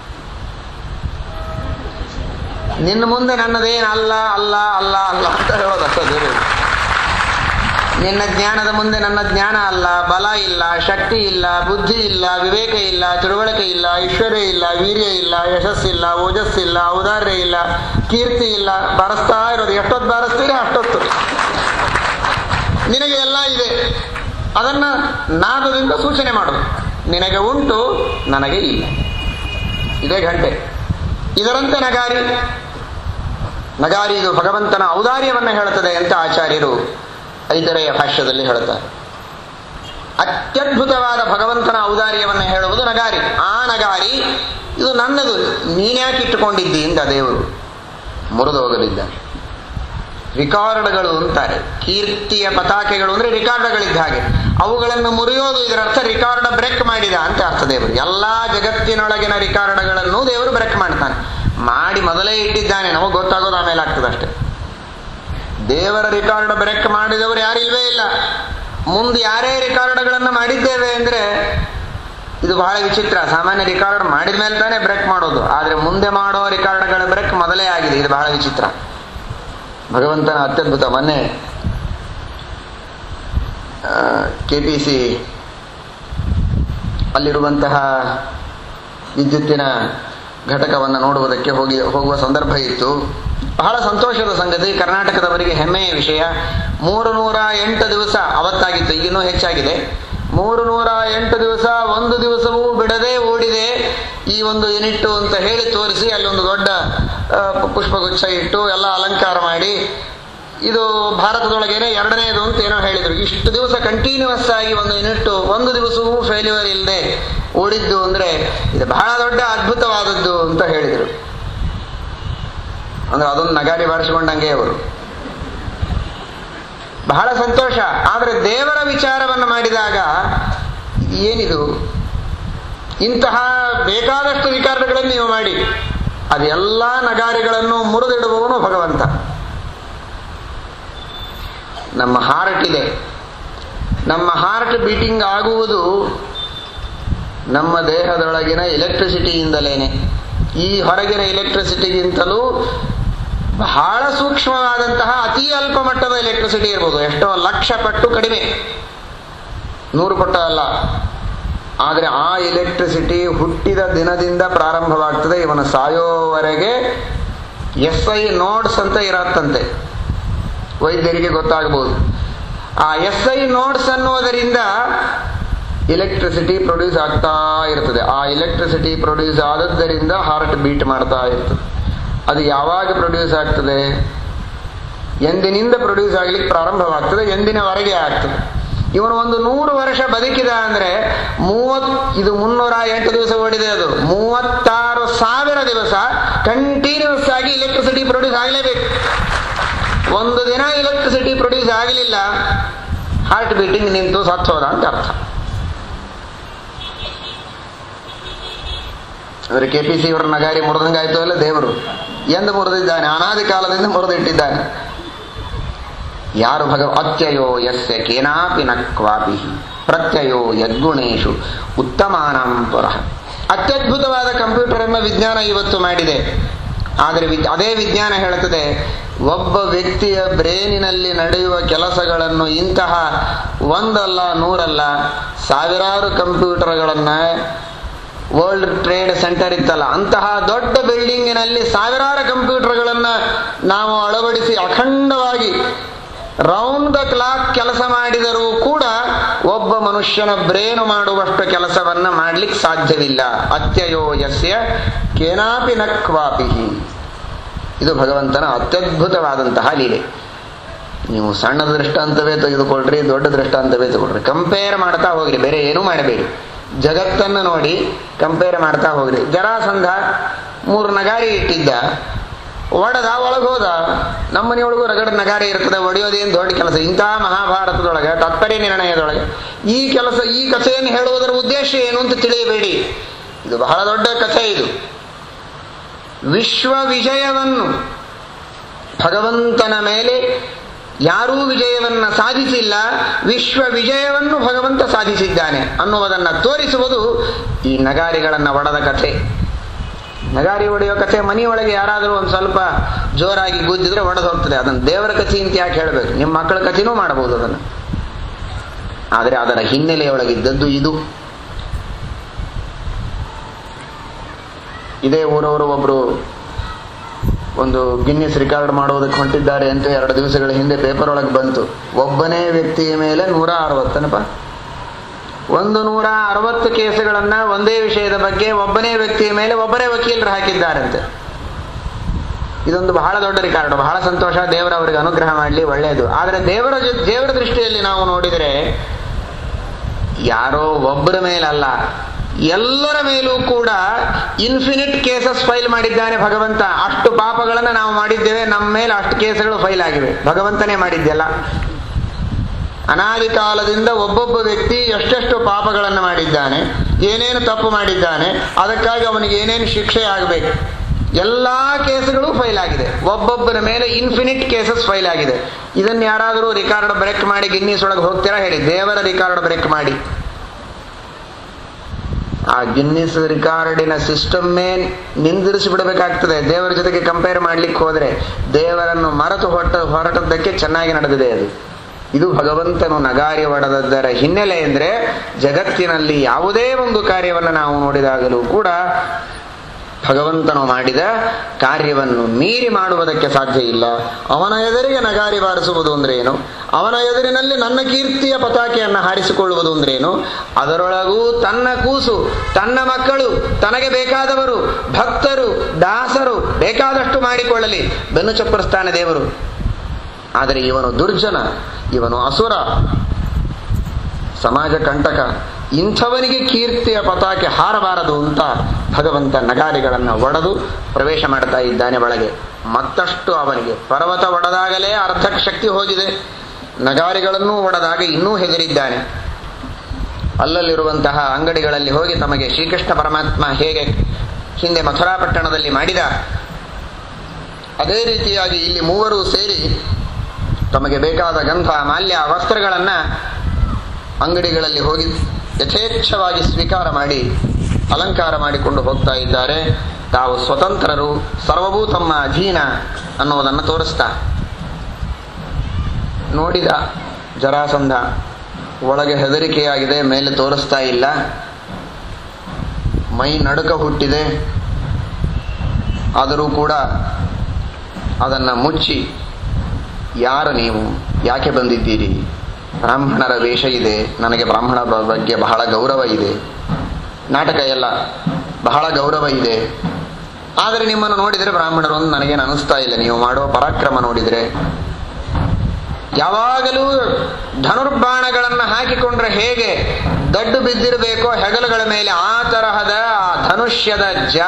ನಿನ್ನ ಮುಂದೆ ನನ್ನದೇನು ಅಲ್ಲ ಅಲ್ಲ ಅಲ್ಲ ಅಲ್ಲ ಅಂತ ಹೇಳೋದಷ್ಟೇ ದೇವರು ನಿನ್ನ ಜ್ಞಾನದ ಮುಂದೆ ನನ್ನ ಜ್ಞಾನ ಅಲ್ಲ ಬಲ ಇಲ್ಲ ಶಕ್ತಿ ಇಲ್ಲ ಬುದ್ಧಿ ಇಲ್ಲ ವಿವೇಕ ಇಲ್ಲ ತಿಳುವಳಿಕೆ ಇಲ್ಲ ಐಶ್ವರ್ಯ ಇಲ್ಲ ವೀರ್ಯ ಇಲ್ಲ ಯಶಸ್ಸಿಲ್ಲ ಓಜಸ್ಸಿಲ್ಲ ಔದಾರ್ಯ ಇಲ್ಲ ಕೀರ್ತಿ ಇಲ್ಲ ಬಾರಿಸ್ತಾ ಇರೋದು ಎಷ್ಟೊತ್ತು ಬಾರಿಸ್ತೀರಿ ಅಷ್ಟೊತ್ತು ನಿನಗೆ ಎಲ್ಲ ಇದೆ ಅದನ್ನ ನಾದದಿಂದ ಸೂಚನೆ ಮಾಡೋದು ನಿನಗೆ ಉಂಟು ನನಗೆ ಇಲ್ಲ ಇದೇ ಗಂಟೆ ಇದರಂತೆ ನಗಾರಿ ನಗಾರಿ ಇದು ಭಗವಂತನ ಔದಾರ್ಯವನ್ನ ಹೇಳುತ್ತದೆ ಅಂತ ಆಚಾರ್ಯರು ಐದರೆಯ ಭಾಷ್ಯದಲ್ಲಿ ಹೇಳುತ್ತಾರೆ ಅತ್ಯದ್ಭುತವಾದ ಭಗವಂತನ ಔದಾರ್ಯವನ್ನು ಹೇಳುವುದು ನಗಾರಿ ಆ ನಗಾರಿ ಇದು ನನ್ನದು ನೀನ್ಯಾಕೆ ಇಟ್ಟುಕೊಂಡಿದ್ದಿ ಇಂದ ದೇವರು ಮುರಿದು ಹೋಗಲಿದ್ದ ರಿಕಾರ್ಡ್ಗಳು ಅಂತಾರೆ ಕೀರ್ತಿಯ ಪತಾಕೆಗಳು ಅಂದ್ರೆ ರಿಕಾರ್ಡ್ಗಳಿದ್ದ ಹಾಗೆ ಅವುಗಳನ್ನು ಮುರಿಯೋದು ಇದರರ್ಥ ರಿಕಾರ್ಡ್ ಬ್ರೇಕ್ ಮಾಡಿದ ಅಂತ ಅರ್ಥ ದೇವರು ಎಲ್ಲಾ ಜಗತ್ತಿನೊಳಗಿನ ರಿಕಾರ್ಡ್ಗಳನ್ನು ದೇವರು ಬ್ರೇಕ್ ಮಾಡ್ತಾನೆ ಮಾಡಿ ಮೊದಲೇ ಇಟ್ಟಿದ್ದಾನೆ ನಮಗೆ ಗೊತ್ತಾಗೋದು ಆಮೇಲೆ ಆಗ್ತದೆ ಅಷ್ಟೇ ದೇವರ ರಿಕಾರ್ಡ್ ಬ್ರೇಕ್ ಮಾಡಿದವರು ಯಾರಿಲ್ವೇ ಇಲ್ಲ ಮುಂದೆ ಯಾರೇ ರಿಕಾರ್ಡ್ಗಳನ್ನು ಮಾಡಿದ್ದೇವೆ ಅಂದ್ರೆ ಇದು ಬಹಳ ವಿಚಿತ್ರ ಸಾಮಾನ್ಯ ರಿಕಾರ್ಡ್ ಮಾಡಿದ ಮೇಲೆ ತಾನೇ ಬ್ರೇಕ್ ಮಾಡೋದು ಆದ್ರೆ ಮುಂದೆ ಮಾಡೋ ರಿಕಾರ್ಡ್ಗಳ ಬ್ರೇಕ್ ಮೊದಲೇ ಆಗಿದೆ ಇದು ಬಹಳ ವಿಚಿತ್ರ ಭಗವಂತನ ಅತ್ಯದ್ಭುತ ಮೊನ್ನೆ ಕೆ ಪಿ ಸಿ ಅಲ್ಲಿರುವಂತಹ ವಿದ್ಯುತ್ತಿನ ಘಟಕವನ್ನು ನೋಡುವುದಕ್ಕೆ ಹೋಗಿ ಹೋಗುವ ಸಂದರ್ಭ ಇತ್ತು ಬಹಳ ಸಂತೋಷದ ಸಂಗತಿ ಕರ್ನಾಟಕದವರಿಗೆ ಹೆಮ್ಮೆಯ ವಿಷಯ ಮೂರು ನೂರ ಎಂಟು ದಿವಸ ಅವತ್ತಾಗಿತ್ತು ಈಗಿನ್ನೂ ಹೆಚ್ಚಾಗಿದೆ ಮೂರು ನೂರ ಎಂಟು ದಿವಸ ಒಂದು ದಿವಸವೂ ಬಿಡದೆ ಓಡಿದೆ ಈ ಒಂದು ಯೂನಿಟ್ ಅಂತ ಹೇಳಿ ತೋರಿಸಿ ಅಲ್ಲಿ ಒಂದು ದೊಡ್ಡ ಆ, ಪುಷ್ಪಗುಚ್ಛ ಇಟ್ಟು ಎಲ್ಲ ಅಲಂಕಾರ ಮಾಡಿ ಇದು ಭಾರತದೊಳಗೇನೆ ಎರಡನೇದು ಅಂತ ಏನೋ ಹೇಳಿದ್ರು ಇಷ್ಟು ದಿವಸ ಕಂಟಿನ್ಯೂಸ್ ಆಗಿ ಒಂದು ಯೂನಿಟ್ ಒಂದು ದಿವಸವೂ ಫೇಲ್ಯೂರ್ ಇಲ್ಲದೆ ಓಡಿದ್ದು ಅಂದ್ರೆ ಇದು ಬಹಳ ದೊಡ್ಡ ಅದ್ಭುತವಾದದ್ದು ಅಂತ ಹೇಳಿದರು ಅಂದ್ರೆ ಅದೊಂದು ನಗಾರಿ ಬಾರಿಸಿಕೊಂಡಂಗೆ ಅವರು ಬಹಳ ಸಂತೋಷ ಆದರೆ ದೇವರ ವಿಚಾರವನ್ನು ಮಾಡಿದಾಗ ಏನಿದು ಇಂತಹ ಬೇಕಾದಷ್ಟು ವಿಕಾರಗಳನ್ನು ನೀವು ಮಾಡಿ ಅದೆಲ್ಲ ನಗಾರಿಗಳನ್ನು ಮುರಿದಿಡುವವನು ಭಗವಂತ ನಮ್ಮ ಹಾರ್ಟ್ ಇದೆ ನಮ್ಮ ಹಾರ್ಟ್ ಬೀಟಿಂಗ್ ಆಗುವುದು ನಮ್ಮ ದೇಹದೊಳಗಿನ ಎಲೆಕ್ಟ್ರಿಸಿಟಿಯಿಂದಲೇನೆ ಈ ಹೊರಗಿನ ಎಲೆಕ್ಟ್ರಿಸಿಟಿಗಿಂತಲೂ ಬಹಳ ಸೂಕ್ಷ್ಮವಾದಂತಹ ಅತಿ ಅಲ್ಪ ಮಟ್ಟದ ಎಲೆಕ್ಟ್ರಿಸಿಟಿ ಇರ್ಬೋದು ಎಷ್ಟೋ ಲಕ್ಷ ಪಟ್ಟು ಕಡಿಮೆ ನೂರು ಪಟ್ಟು ಅಲ್ಲ ಆದರೆ ಆ ಎಲೆಕ್ಟ್ರಿಸಿಟಿ ಹುಟ್ಟಿದ ದಿನದಿಂದ ಪ್ರಾರಂಭವಾಗ್ತದೆ ಇವನು ಸಾಯೋವರೆಗೆ ಎಸ್ ಐ ನೋಡ್ಸ್ ಅಂತ ಇರತ್ತಂತೆ ವೈದ್ಯರಿಗೆ ಗೊತ್ತಾಗಬಹುದು ಆ ಎಸ್ ಐ ನೋಡ್ಸ್ ಅನ್ನುವುದರಿಂದ ಎಲೆಕ್ಟ್ರಿಸಿಟಿ ಪ್ರೊಡ್ಯೂಸ್ ಆಗ್ತಾ ಇರ್ತದೆ ಆ ಎಲೆಕ್ಟ್ರಿಸಿಟಿ ಪ್ರೊಡ್ಯೂಸ್ ಆದದ್ದರಿಂದ ಹಾರ್ಟ್ ಬೀಟ್ ಮಾಡ್ತಾ ಇರ್ತದೆ ಅದು ಯಾವಾಗ ಪ್ರೊಡ್ಯೂಸ್ ಆಗ್ತದೆ ಎಂದಿನಿಂದ ಪ್ರೊಡ್ಯೂಸ್ ಆಗ್ಲಿಕ್ಕೆ ಪ್ರಾರಂಭವಾಗ್ತದೆ ಎಂದಿನವರೆಗೆ ಆಗ್ತದೆ ಇವನು ಒಂದು ನೂರು ವರ್ಷ ಬದುಕಿದ ಅಂದ್ರೆ ಮೂವತ್ ಇದು ಮುನ್ನೂರ ಎಂಟು ದಿವಸ ಓಡಿದೆ ಅದು ಮೂವತ್ತಾರು ಸಾವಿರ ದಿವಸ ಕಂಟಿನ್ಯೂಸ್ ಆಗಿ ಎಲೆಕ್ಟ್ರಿಸಿಟಿ ಪ್ರೊಡ್ಯೂಸ್ ಆಗಲೇಬೇಕು ಒಂದು ದಿನ ಎಲೆಕ್ಟ್ರಿಸಿಟಿ ಪ್ರೊಡ್ಯೂಸ್ ಆಗಲಿಲ್ಲ ಹಾರ್ಟ್ ಬೀಟಿಂಗ್ ನಿಂತು ಸತ್ತು ಹೋದ ಅಂತ ಅರ್ಥ ಅಂದ್ರೆ ಕೆ ಪಿ ಸಿ ಅವರ ನಗಾರಿ ಮುರಿದಂಗಾಯ್ತು ಅಲ್ಲ ದೇವರು ಎಂದು ಮುರಿದಿದ್ದಾನೆ ಅನಾದಿ ಕಾಲದಿಂದ ಮುರಿದಿಟ್ಟಿದ್ದಾನೆ ಯಾರು ಭಗ ಅತ್ಯಯೋ ಯಸ್ಯ ಕೇನಾಪಿ ನ ಕ್ವಾಪಿ ಪ್ರತ್ಯಯೋ ಯದ್ಗುಣೇಶು ಉತ್ತಮಾನಾಂ ಪುರಃ ಅತ್ಯದ್ಭುತವಾದ ಕಂಪ್ಯೂಟರ್ ಎಂಬ ವಿಜ್ಞಾನ ಇವತ್ತು ಮಾಡಿದೆ ಆದರೆ ವಿ- ಅದೇ ವಿಜ್ಞಾನ ಹೇಳುತ್ತದೆ ಒಬ್ಬ ವ್ಯಕ್ತಿಯ ಬ್ರೇನಿನಲ್ಲಿ ನಡೆಯುವ ಕೆಲಸಗಳನ್ನು ಇಂತಹ ಒಂದಲ್ಲ ನೂರಲ್ಲ ಸಾವಿರಾರು ಕಂಪ್ಯೂಟರ್ಗಳನ್ನ ವರ್ಲ್ಡ್ ಟ್ರೇಡ್ ಸೆಂಟರ್ ಇತ್ತಲ್ಲ ಅಂತಹ ದೊಡ್ಡ ಬಿಲ್ಡಿಂಗಿನಲ್ಲಿ ಸಾವಿರಾರು ಕಂಪ್ಯೂಟರ್ಗಳನ್ನ ನಾವು ಅಳವಡಿಸಿ ಅಖಂಡವಾಗಿ ರೌಂಡ್ ದ ಕ್ಲಾಕ್ ಕೆಲಸ ಮಾಡಿದರೂ ಕೂಡ ಒಬ್ಬ ಮನುಷ್ಯನ ಬ್ರೇನು ಮಾಡುವಷ್ಟು ಕೆಲಸವನ್ನ ಮಾಡ್ಲಿಕ್ಕೆ ಸಾಧ್ಯವಿಲ್ಲ ಅತ್ಯಯೋ ಯಸ್ಯ ಕೇನಾಪಿ ನ ಕ್ವಾಪಿ ಇದು ಭಗವಂತನ ಅತ್ಯದ್ಭುತವಾದಂತಹ ಲೀಲೆ ನೀವು ಸಣ್ಣ ದೃಷ್ಟಾಂತವೇ ತೆಗೆದುಕೊಳ್ರಿ ದೊಡ್ಡ ದೃಷ್ಟಾಂತವೇ ತಗೊಳ್ರಿ ಕಂಪೇರ್ ಮಾಡ್ತಾ ಹೋಗ್ರಿ ಬೇರೆ ಏನೂ ಮಾಡಬೇಡಿ ಜಗತ್ತನ್ನು ನೋಡಿ ಕಂಪೇರ್ ಮಾಡ್ತಾ ಹೋಗ್ರಿ ಜರಾಸಂಧ ಮೂರು ನಗಾರಿ ಇಟ್ಟಿದ್ದ ಒಡೆದ ಒಳಗೆ ಹೋದ ನಮ್ಮನೆಯೊಳಗೂ ರಗಡ ನಗಾರಿ ಇರ್ತದೆ ಒಡೆಯೋದೇನು ದೊಡ್ಡ ಕೆಲಸ ಇಂತಹ ಮಹಾಭಾರತದೊಳಗೆ ತಾತ್ಪರ್ಯ ನಿರ್ಣಯದೊಳಗೆ ಈ ಕೆಲಸ ಈ ಕಥೆಯನ್ನು ಹೇಳುವುದರ ಉದ್ದೇಶ ಏನು ಅಂತ ತಿಳಿಯಬೇಡಿ ಇದು ಬಹಳ ದೊಡ್ಡ ಕಥೆ ಇದು ವಿಶ್ವ ವಿಜಯವನ್ನು ಭಗವಂತನ ಮೇಲೆ ಯಾರೂ ವಿಜಯವನ್ನ ಸಾಧಿಸಿಲ್ಲ ವಿಶ್ವ ವಿಜಯವನ್ನು ಭಗವಂತ ಸಾಧಿಸಿದ್ದಾನೆ ಅನ್ನುವುದನ್ನು ತೋರಿಸುವುದು ಈ ನಗಾರಿಗಳನ್ನು ಒಡೆದ ಕಥೆ ನಗಾರಿ ಹೊಡೆಯುವ ಕಥೆ ಮನೆಯೊಳಗೆ ಯಾರಾದರೂ ಒಂದು ಸ್ವಲ್ಪ ಜೋರಾಗಿ ಗುದ್ದಿದ್ರೆ ಒಡೆದು ಹೋಗ್ತದೆ ಅದನ್ನು ದೇವರ ಕಥೆ ಅಂತ ಯಾಕೆ ಹೇಳಬೇಕು ನಿಮ್ಮ ಮಕ್ಕಳ ಕಥೆನೂ ಮಾಡಬಹುದು ಅದನ್ನು ಆದರೆ ಅದರ ಹಿನ್ನೆಲೆಯೊಳಗಿದ್ದದ್ದು ಇದು ಇದೇ ಊರವರು ಒಬ್ರು ಒಂದು ಗಿನ್ನಿಸ್ ರಿಕಾರ್ಡ್ ಮಾಡೋದಕ್ಕೆ ಹೊಂಟಿದ್ದಾರೆ ಅಂತ ಎರಡು ದಿವಸಗಳ ಹಿಂದೆ ಪೇಪರ್ ಒಳಗೆ ಬಂತು ಒಬ್ಬನೇ ವ್ಯಕ್ತಿಯ ಮೇಲೆ ನೂರ ಅರವತ್ತನಪ್ಪ ಒಂದು ನೂರ ಅರವತ್ತು ಕೇಸುಗಳನ್ನ ಒಂದೇ ವಿಷಯದ ಬಗ್ಗೆ ಒಬ್ಬನೇ ವ್ಯಕ್ತಿಯ ಮೇಲೆ ಒಬ್ಬರೇ ವಕೀಲರು ಹಾಕಿದ್ದಾರಂತೆ ಇದೊಂದು ಬಹಳ ದೊಡ್ಡ ರಿಕಾರ್ಡ್ ಬಹಳ ಸಂತೋಷ ದೇವರ ಅವರಿಗೆ ಅನುಗ್ರಹ ಮಾಡಲಿ ಒಳ್ಳೆಯದು ಆದರೆ ದೇವರ ಜೊ- ದೇವರ ದೃಷ್ಟಿಯಲ್ಲಿ ನಾವು ನೋಡಿದರೆ ಯಾರೋ ಒಬ್ಬರ ಮೇಲಲ್ಲ ಎಲ್ಲರ ಮೇಲೂ ಕೂಡ ಇನ್ಫಿನಿಟ್ ಕೇಸಸ್ ಫೈಲ್ ಮಾಡಿದ್ದಾನೆ ಭಗವಂತ ಅಷ್ಟು ಪಾಪಗಳನ್ನು ನಾವು ಮಾಡಿದ್ದೇವೆ ನಮ್ಮ ಮೇಲೆ ಅಷ್ಟು ಕೇಸುಗಳು ಫೈಲ್ ಆಗಿವೆ ಭಗವಂತನೇ ಮಾಡಿದ್ದೆಲ್ಲ ಅನಾದಿ ಕಾಲದಿಂದ ಒಬ್ಬೊಬ್ಬ ವ್ಯಕ್ತಿ ಎಷ್ಟೆಷ್ಟು ಪಾಪಗಳನ್ನು ಮಾಡಿದ್ದಾನೆ ಏನೇನು ತಪ್ಪು ಮಾಡಿದ್ದಾನೆ ಅದಕ್ಕಾಗಿ ಅವನಿಗೆ ಏನೇನು ಶಿಕ್ಷೆ ಆಗಬೇಕು ಎಲ್ಲಾ ಕೇಸುಗಳು ಫೈಲ್ ಆಗಿದೆ ಒಬ್ಬೊಬ್ಬರ ಮೇಲೆ ಇನ್ಫಿನಿಟ್ ಕೇಸಸ್ ಫೈಲ್ ಆಗಿದೆ ಇದನ್ನು ಯಾರಾದರೂ ರಿಕಾರ್ಡ್ ಬ್ರೇಕ್ ಮಾಡಿ ಗಿನ್ನಿಸ್ ಒಳಗೆ ಹೋಗ್ತೀರಾ ಹೇಳಿ ದೇವರ ರಿಕಾರ್ಡ್ ಬ್ರೇಕ್ ಮಾಡಿ ಆ ಗಿನ್ನಿಸ್ ರಿಕಾರ್ಡಿನ ಸಿಸ್ಟಮ್ಮೇ ನಿಂದಿರಿಸಿ ಬಿಡಬೇಕಾಗ್ತದೆ ದೇವರ ಜೊತೆಗೆ ಕಂಪೇರ್ ಮಾಡ್ಲಿಕ್ಕೆ ಹೋದ್ರೆ ದೇವರನ್ನು ಮರೆತು ಹೊರಟ ಹೊರಟದ್ದಕ್ಕೆ ಚೆನ್ನಾಗಿ ನಡೆದಿದೆ ಅದು ಇದು ಭಗವಂತನು ನಗಾರಿ ಒಡೆದದ್ದರ ಹಿನ್ನೆಲೆ ಎಂದ್ರೆ ಜಗತ್ತಿನಲ್ಲಿ ಯಾವುದೇ ಒಂದು ಕಾರ್ಯವನ್ನು ನಾವು ನೋಡಿದಾಗಲೂ ಕೂಡ ಭಗವಂತನು ಮಾಡಿದ ಕಾರ್ಯವನ್ನು ಮೀರಿ ಮಾಡುವುದಕ್ಕೆ ಸಾಧ್ಯ ಇಲ್ಲ ಅವನ ಎದುರಿಗೆ ನಗಾರಿ ಬಾರಿಸುವುದು ಅಂದ್ರೆ ಏನು ಅವನ ಎದುರಿನಲ್ಲಿ ನನ್ನ ಕೀರ್ತಿಯ ಪತಾಕೆಯನ್ನು ಹಾರಿಸಿಕೊಳ್ಳುವುದು ಅಂದ್ರೇನು ಅದರೊಳಗೂ ತನ್ನ ಕೂಸು ತನ್ನ ಮಕ್ಕಳು ತನಗೆ ಬೇಕಾದವರು ಭಕ್ತರು ದಾಸರು ಬೇಕಾದಷ್ಟು ಮಾಡಿಕೊಳ್ಳಲಿ ಬೆನ್ನು ಚಪ್ಪರಿಸ್ತಾನೆ ದೇವರು ಆದರೆ ಇವನು ದುರ್ಜನ ಇವನು ಅಸುರ ಸಮಾಜ ಕಂಟಕ ಇಂಥವನಿಗೆ ಕೀರ್ತಿಯ ಪತಾಕೆ ಹಾರಬಾರದು ಅಂತ ಭಗವಂತ ನಗಾರಿಗಳನ್ನು ಒಡೆದು ಪ್ರವೇಶ ಮಾಡ್ತಾ ಇದ್ದಾನೆ ಒಳಗೆ ಮತ್ತಷ್ಟು ಅವನಿಗೆ ಪರ್ವತ ಒಡೆದಾಗಲೇ ಅರ್ಧಕ್ಕೆ ಶಕ್ತಿ ಹೋಗಿದೆ ನಗಾರಿಗಳನ್ನು ಒಡೆದಾಗ ಇನ್ನೂ ಹೆದರಿದ್ದಾನೆ ಅಲ್ಲಲ್ಲಿರುವಂತಹ ಅಂಗಡಿಗಳಲ್ಲಿ ಹೋಗಿ ತಮಗೆ ಶ್ರೀಕೃಷ್ಣ ಪರಮಾತ್ಮ ಹೇಗೆ ಹಿಂದೆ ಮಥುರಾ ಪಟ್ಟಣದಲ್ಲಿ ಮಾಡಿದ ಅದೇ ರೀತಿಯಾಗಿ ಇಲ್ಲಿ ಮೂವರು ಸೇರಿ ತಮಗೆ ಬೇಕಾದ ಗಂಧ ಮಾಲ್ಯ ವಸ್ತ್ರಗಳನ್ನ ಅಂಗಡಿಗಳಲ್ಲಿ ಹೋಗಿ ಯಥೇಚ್ಛವಾಗಿ ಸ್ವೀಕಾರ ಮಾಡಿ ಅಲಂಕಾರ ಮಾಡಿಕೊಂಡು ಹೋಗ್ತಾ ಇದ್ದಾರೆ ತಾವು ಸ್ವತಂತ್ರರು ಸರ್ವವೂ ತಮ್ಮ ಅಧೀನ ಅನ್ನುವುದನ್ನು ತೋರಿಸ್ತಾ ನೋಡಿದ ಜರಾಸಂಧ ಒಳಗೆ ಹೆದರಿಕೆಯಾಗಿದೆ ಮೇಲೆ ತೋರಿಸ್ತಾ ಇಲ್ಲ ಮೈ ನಡುಕ ಹುಟ್ಟಿದೆ ಆದರೂ ಕೂಡ ಅದನ್ನು ಮುಚ್ಚಿ ಯಾರು ನೀವು ಯಾಕೆ ಬಂದಿದ್ದೀರಿ ಬ್ರಾಹ್ಮಣರ ವೇಷ ಇದೆ ನನಗೆ ಬ್ರಾಹ್ಮಣರ ಬಗ್ಗೆ ಬಹಳ ಗೌರವ ಇದೆ ನಾಟಕ ಎಲ್ಲ ಬಹಳ ಗೌರವ ಇದೆ ಆದರೆ ನಿಮ್ಮನ್ನು ನೋಡಿದರೆ ಬ್ರಾಹ್ಮಣರು ಅಂತ ನನಗೇನು ಅನಿಸ್ತಾ ಇಲ್ಲ ನೀವು ಮಾಡುವ ಪರಾಕ್ರಮ ನೋಡಿದರೆ ಯಾವಾಗಲೂ ಧನುರ್ಬಾಣಗಳನ್ನು ಹಾಕಿಕೊಂಡ್ರೆ ಹೇಗೆ ದಡ್ಡು ಬಿದ್ದಿರಬೇಕೋ ಹೆಗಲುಗಳ ಮೇಲೆ ಆ ತರಹದ ಆ ಧನುಷ್ಯದ ಜ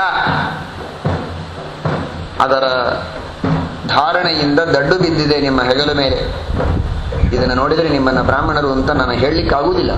ಅದರ ಧಾರಣೆಯಿಂದ ದಡ್ಡು ಬಿದ್ದಿದೆ ನಿಮ್ಮ ಹೆಗಲ ಮೇಲೆ ಇದನ್ನು ನೋಡಿದರೆ ನಿಮ್ಮನ್ನ ಬ್ರಾಹ್ಮಣರು ಅಂತ ನಾನು ಹೇಳಲಿಕ್ಕಾಗುವುದಿಲ್ಲ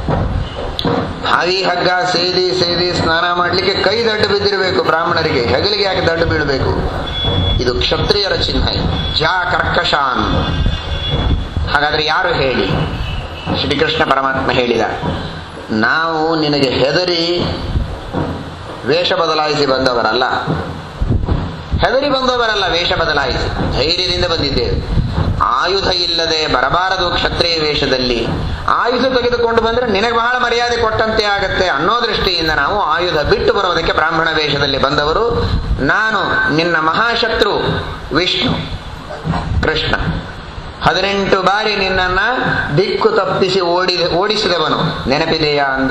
ಹಾವಿ ಹಗ್ಗ ಸೇದಿ ಸೇದಿ ಸ್ನಾನ ಮಾಡಲಿಕ್ಕೆ ಕೈ ದಡ್ಡು ಬಿದ್ದಿರಬೇಕು ಬ್ರಾಹ್ಮಣರಿಗೆ ಹೆಗಲಿಗೆ ಯಾಕೆ ದಡ್ಡು ಬೀಳಬೇಕು ಇದು ಕ್ಷತ್ರಿಯರ ಚಿಹ್ನೆ ಜಾ ಕರ್ಕಶಾನ್ ಹಾಗಾದ್ರೆ ಯಾರು ಹೇಳಿ ಶ್ರೀಕೃಷ್ಣ ಪರಮಾತ್ಮ ಹೇಳಿದ ನಾವು ನಿನಗೆ ಹೆದರಿ ವೇಷ ಬದಲಾಯಿಸಿ ಬಂದವರಲ್ಲ ಹೆದರಿ ಬಂದವರಲ್ಲ ವೇಷ ಬದಲಾಯಿಸಿ ಧೈರ್ಯದಿಂದ ಬಂದಿದ್ದೇವೆ ಆಯುಧ ಇಲ್ಲದೆ ಬರಬಾರದು ಕ್ಷತ್ರಿಯ ವೇಷದಲ್ಲಿ ಆಯುಧ ತೆಗೆದುಕೊಂಡು ಬಂದ್ರೆ ನಿನಗೆ ಬಹಳ ಮರ್ಯಾದೆ ಕೊಟ್ಟಂತೆ ಆಗತ್ತೆ ಅನ್ನೋ ದೃಷ್ಟಿಯಿಂದ ನಾವು ಆಯುಧ ಬಿಟ್ಟು ಬರುವುದಕ್ಕೆ ಬ್ರಾಹ್ಮಣ ವೇಷದಲ್ಲಿ ಬಂದವರು ನಾನು ನಿನ್ನ ಮಹಾಶತ್ರು ವಿಷ್ಣು ಕೃಷ್ಣ ಹದಿನೆಂಟು ಬಾರಿ ನಿನ್ನನ್ನ ದಿಕ್ಕು ತಪ್ಪಿಸಿ ಓಡಿ ಓಡಿಸಿದವನು ನೆನಪಿದೆಯಾ ಅಂದ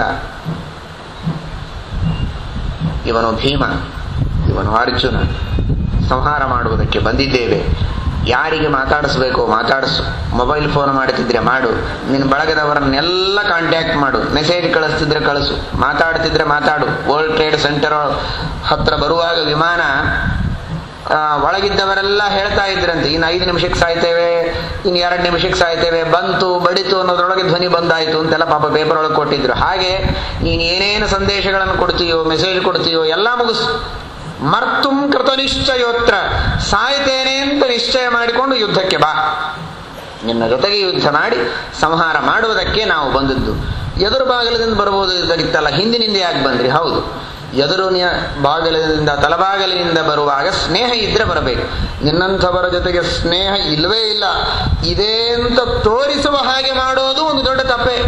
ಇವನು ಭೀಮ ಇವನು ಅರ್ಜುನ ಸಂಹಾರ ಮಾಡುವುದಕ್ಕೆ ಬಂದಿದ್ದೇವೆ ಯಾರಿಗೆ ಮಾತಾಡಿಸ್ಬೇಕು ಮಾತಾಡಿಸು ಮೊಬೈಲ್ ಫೋನ್ ಮಾಡ್ತಿದ್ರೆ ಮಾಡು ನಿನ್ನ ಬಳಗದವರನ್ನೆಲ್ಲ ಕಾಂಟ್ಯಾಕ್ಟ್ ಮಾಡು ಮೆಸೇಜ್ ಕಳಿಸ್ತಿದ್ರೆ ಕಳಿಸು ಮಾತಾಡ್ತಿದ್ರೆ ಮಾತಾಡು ವರ್ಲ್ಡ್ ಟ್ರೇಡ್ ಸೆಂಟರ್ ಹತ್ರ ಬರುವಾಗ ವಿಮಾನ ಆ, ಒಳಗಿದ್ದವರೆಲ್ಲ ಹೇಳ್ತಾ ಇದ್ರಂತೆ ಇನ್ನು ಐದು ನಿಮಿಷಕ್ಕೆ ಸಾಯ್ತೇವೆ ಇನ್ನು ಎರಡು ನಿಮಿಷಕ್ಕೆ ಸಾಯ್ತೇವೆ ಬಂತು ಬಡಿತು ಅನ್ನೋದ್ರೊಳಗೆ ಧ್ವನಿ ಬಂದಾಯ್ತು ಅಂತೆಲ್ಲ ಪಾಪ ಪೇಪರ್ ಒಳಗೆ ಕೊಟ್ಟಿದ್ರು ಹಾಗೆ ನೀನು ಏನೇನು ಸಂದೇಶಗಳನ್ನು ಕೊಡ್ತೀಯೋ ಮೆಸೇಜ್ ಕೊಡ್ತೀಯೋ ಎಲ್ಲ ಮುಗಿಸು ಮರ್ತುಂ ಕೃತ ನಿಶ್ಚಯೋತ್ರ ಸಾಯ್ತೇನೆ ಅಂತ ನಿಶ್ಚಯ ಮಾಡಿಕೊಂಡು ಯುದ್ಧಕ್ಕೆ ಬಾ ನಿನ್ನ ಜೊತೆಗೆ ಯುದ್ಧ ಮಾಡಿ ಸಂಹಾರ ಮಾಡುವುದಕ್ಕೆ ನಾವು ಬಂದದ್ದು ಎದುರು ಬಾಗಿಲದಿಂದ ಬರ್ಬೋದು ಇತ್ತಲ್ಲ ಹಿಂದಿನಿಂದ ಯಾಕೆ ಬಂದ್ರಿ ಹೌದು ಎದುರಿನ ಬಾಗಿಲಿನಿಂದ ತಲಬಾಗಿಲಿನಿಂದ ಬರುವಾಗ ಸ್ನೇಹ ಇದ್ರೆ ಬರಬೇಕು ನಿನ್ನಂಥವರ ಜೊತೆಗೆ ಸ್ನೇಹ ಇಲ್ಲವೇ ಇಲ್ಲ ಇದೆ ಅಂತ ತೋರಿಸುವ ಹಾಗೆ ಮಾಡೋದು ಒಂದು ದೊಡ್ಡ ತಪ್ಪೆ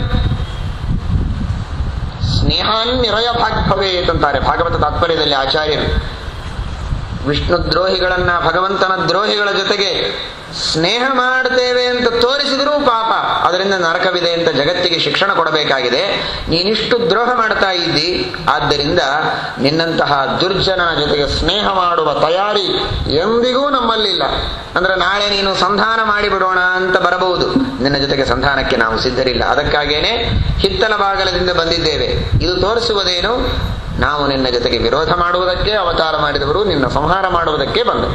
ಸ್ನೇಹಾನ್ನಿರಯ ಭಾಗ್ಭವೇತ್ ಅಂತಾರೆ ಭಾಗವತ ತಾತ್ಪರ್ಯದಲ್ಲಿ ಆಚಾರ್ಯರು ವಿಷ್ಣು ದ್ರೋಹಿಗಳನ್ನ ಭಗವಂತನ ದ್ರೋಹಿಗಳ ಜೊತೆಗೆ ಸ್ನೇಹ ಮಾಡ್ತೇವೆ ಅಂತ ತೋರಿಸಿದರೂ ಪಾಪ ಅದರಿಂದ ನರಕವಿದೆ ಅಂತ ಜಗತ್ತಿಗೆ ಶಿಕ್ಷಣ ಕೊಡಬೇಕಾಗಿದೆ ನೀನಿಷ್ಟು ದ್ರೋಹ ಮಾಡ್ತಾ ಇದ್ದಿ ಆದ್ದರಿಂದ ನಿನ್ನಂತಹ ದುರ್ಜನನ ಜೊತೆಗೆ ಸ್ನೇಹ ಮಾಡುವ ತಯಾರಿ ಎಂದಿಗೂ ನಮ್ಮಲ್ಲಿಲ್ಲ ಅಂದ್ರೆ ನಾಳೆ ನೀನು ಸಂಧಾನ ಮಾಡಿಬಿಡೋಣ ಅಂತ ಬರಬಹುದು ನಿನ್ನ ಜೊತೆಗೆ ಸಂಧಾನಕ್ಕೆ ನಾವು ಸಿದ್ಧರಿಲ್ಲ ಅದಕ್ಕಾಗೇನೆ ಹಿತ್ತಲ ಬಾಗಲದಿಂದ ಬಂದಿದ್ದೇವೆ ಇದು ತೋರಿಸುವುದೇನು ನಾವು ನಿನ್ನ ಜೊತೆಗೆ ವಿರೋಧ ಮಾಡುವುದಕ್ಕೆ ಅವತಾರ ಮಾಡಿದವರು ನಿನ್ನ ಸಂಹಾರ ಮಾಡುವುದಕ್ಕೆ ಬಂದರು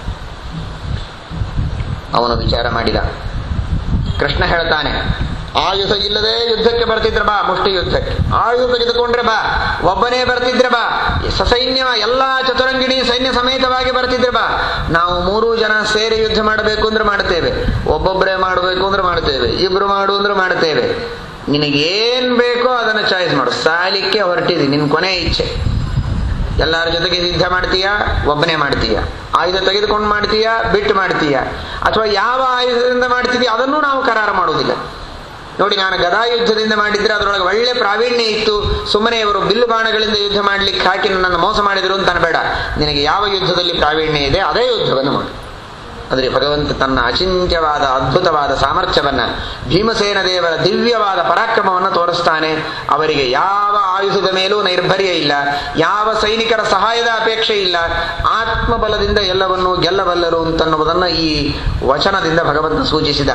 ಅವನು ವಿಚಾರ ಮಾಡಿದ ಕೃಷ್ಣ ಹೇಳ್ತಾನೆ ಆಯುಧ ಇಲ್ಲದೆ ಯುದ್ಧಕ್ಕೆ ಬರ್ತಿದ್ರ ಬಾ ಮುಷ್ಟಿ ಯುದ್ಧಕ್ಕೆ ಆಯುಧ ತೆಗೆದುಕೊಂಡ್ರೆ ಬಾ ಒಬ್ಬನೇ ಬರ್ತಿದ್ರೆ ಬಾ ಸಸೈನ್ಯ ಎಲ್ಲಾ ಚತುರಂಗಿಣಿ ಸೈನ್ಯ ಸಮೇತವಾಗಿ ಬರ್ತಿದ್ರೆ ಬಾ ನಾವು ಮೂರು ಜನ ಸೇರಿ ಯುದ್ಧ ಮಾಡಬೇಕು ಅಂದ್ರೆ ಮಾಡ್ತೇವೆ ಒಬ್ಬೊಬ್ಬರೇ ಮಾಡಬೇಕು ಅಂದ್ರೆ ಮಾಡ್ತೇವೆ ಇಬ್ರು ಮಾಡು ಅಂದ್ರೆ ಮಾಡ್ತೇವೆ ನಿನಗೇನ್ ಬೇಕೋ ಅದನ್ನು ಚಾಯ್ಸ್ ಮಾಡು ಸಾಲಿಕ್ಕೆ ಹೊರಟಿದಿ ನಿನ್ ಕೊನೆ ಇಚ್ಛೆ ಎಲ್ಲರ ಜೊತೆಗೆ ಯುದ್ಧ ಮಾಡ್ತೀಯಾ ಒಬ್ಬನೇ ಮಾಡ್ತೀಯಾ ಆಯುಧ ತೆಗೆದುಕೊಂಡು ಮಾಡ್ತೀಯಾ ಬಿಟ್ಟು ಮಾಡ್ತೀಯಾ ಅಥವಾ ಯಾವ ಆಯುಧದಿಂದ ಮಾಡ್ತಿದೀಯ ಅದನ್ನೂ ನಾವು ಕರಾರ ಮಾಡುವುದಿಲ್ಲ ನೋಡಿ ನಾನು ಗದಾ ಯುದ್ಧದಿಂದ ಮಾಡಿದ್ರೆ ಅದರೊಳಗೆ ಒಳ್ಳೆ ಪ್ರಾವೀಣ್ಯ ಇತ್ತು ಸುಮ್ಮನೆ ಇವರು ಬಿಲ್ಲು ಬಾಣಗಳಿಂದ ಯುದ್ಧ ಮಾಡ್ಲಿಕ್ಕೆ ಹಾಕಿ ನನ್ನನ್ನು ಮೋಸ ಮಾಡಿದ್ರು ಅಂತ ಅನ್ಬೇಡ ನಿನಗೆ ಯಾವ ಯುದ್ಧದಲ್ಲಿ ಪ್ರಾವೀಣ್ಯ ಇದೆ ಅದೇ ಯುದ್ಧವನ್ನು ಮಾಡು ಆದರೆ ಭಗವಂತ ತನ್ನ ಅಚಿಂತ್ಯವಾದ ಅದ್ಭುತವಾದ ಸಾಮರ್ಥ್ಯವನ್ನ ಭೀಮಸೇನ ದೇವರ ದಿವ್ಯವಾದ ಪರಾಕ್ರಮವನ್ನು ತೋರಿಸ್ತಾನೆ ಅವರಿಗೆ ಯಾವ ಆಯುಧದ ಮೇಲೂ ನೈರ್ಭರ್ಯ ಇಲ್ಲ ಯಾವ ಸೈನಿಕರ ಸಹಾಯದ ಅಪೇಕ್ಷೆ ಇಲ್ಲ ಆತ್ಮಬಲದಿಂದ ಎಲ್ಲವನ್ನೂ ಗೆಲ್ಲಬಲ್ಲರು ಅಂತನ್ನುವುದನ್ನು ಈ ವಚನದಿಂದ ಭಗವಂತ ಸೂಚಿಸಿದ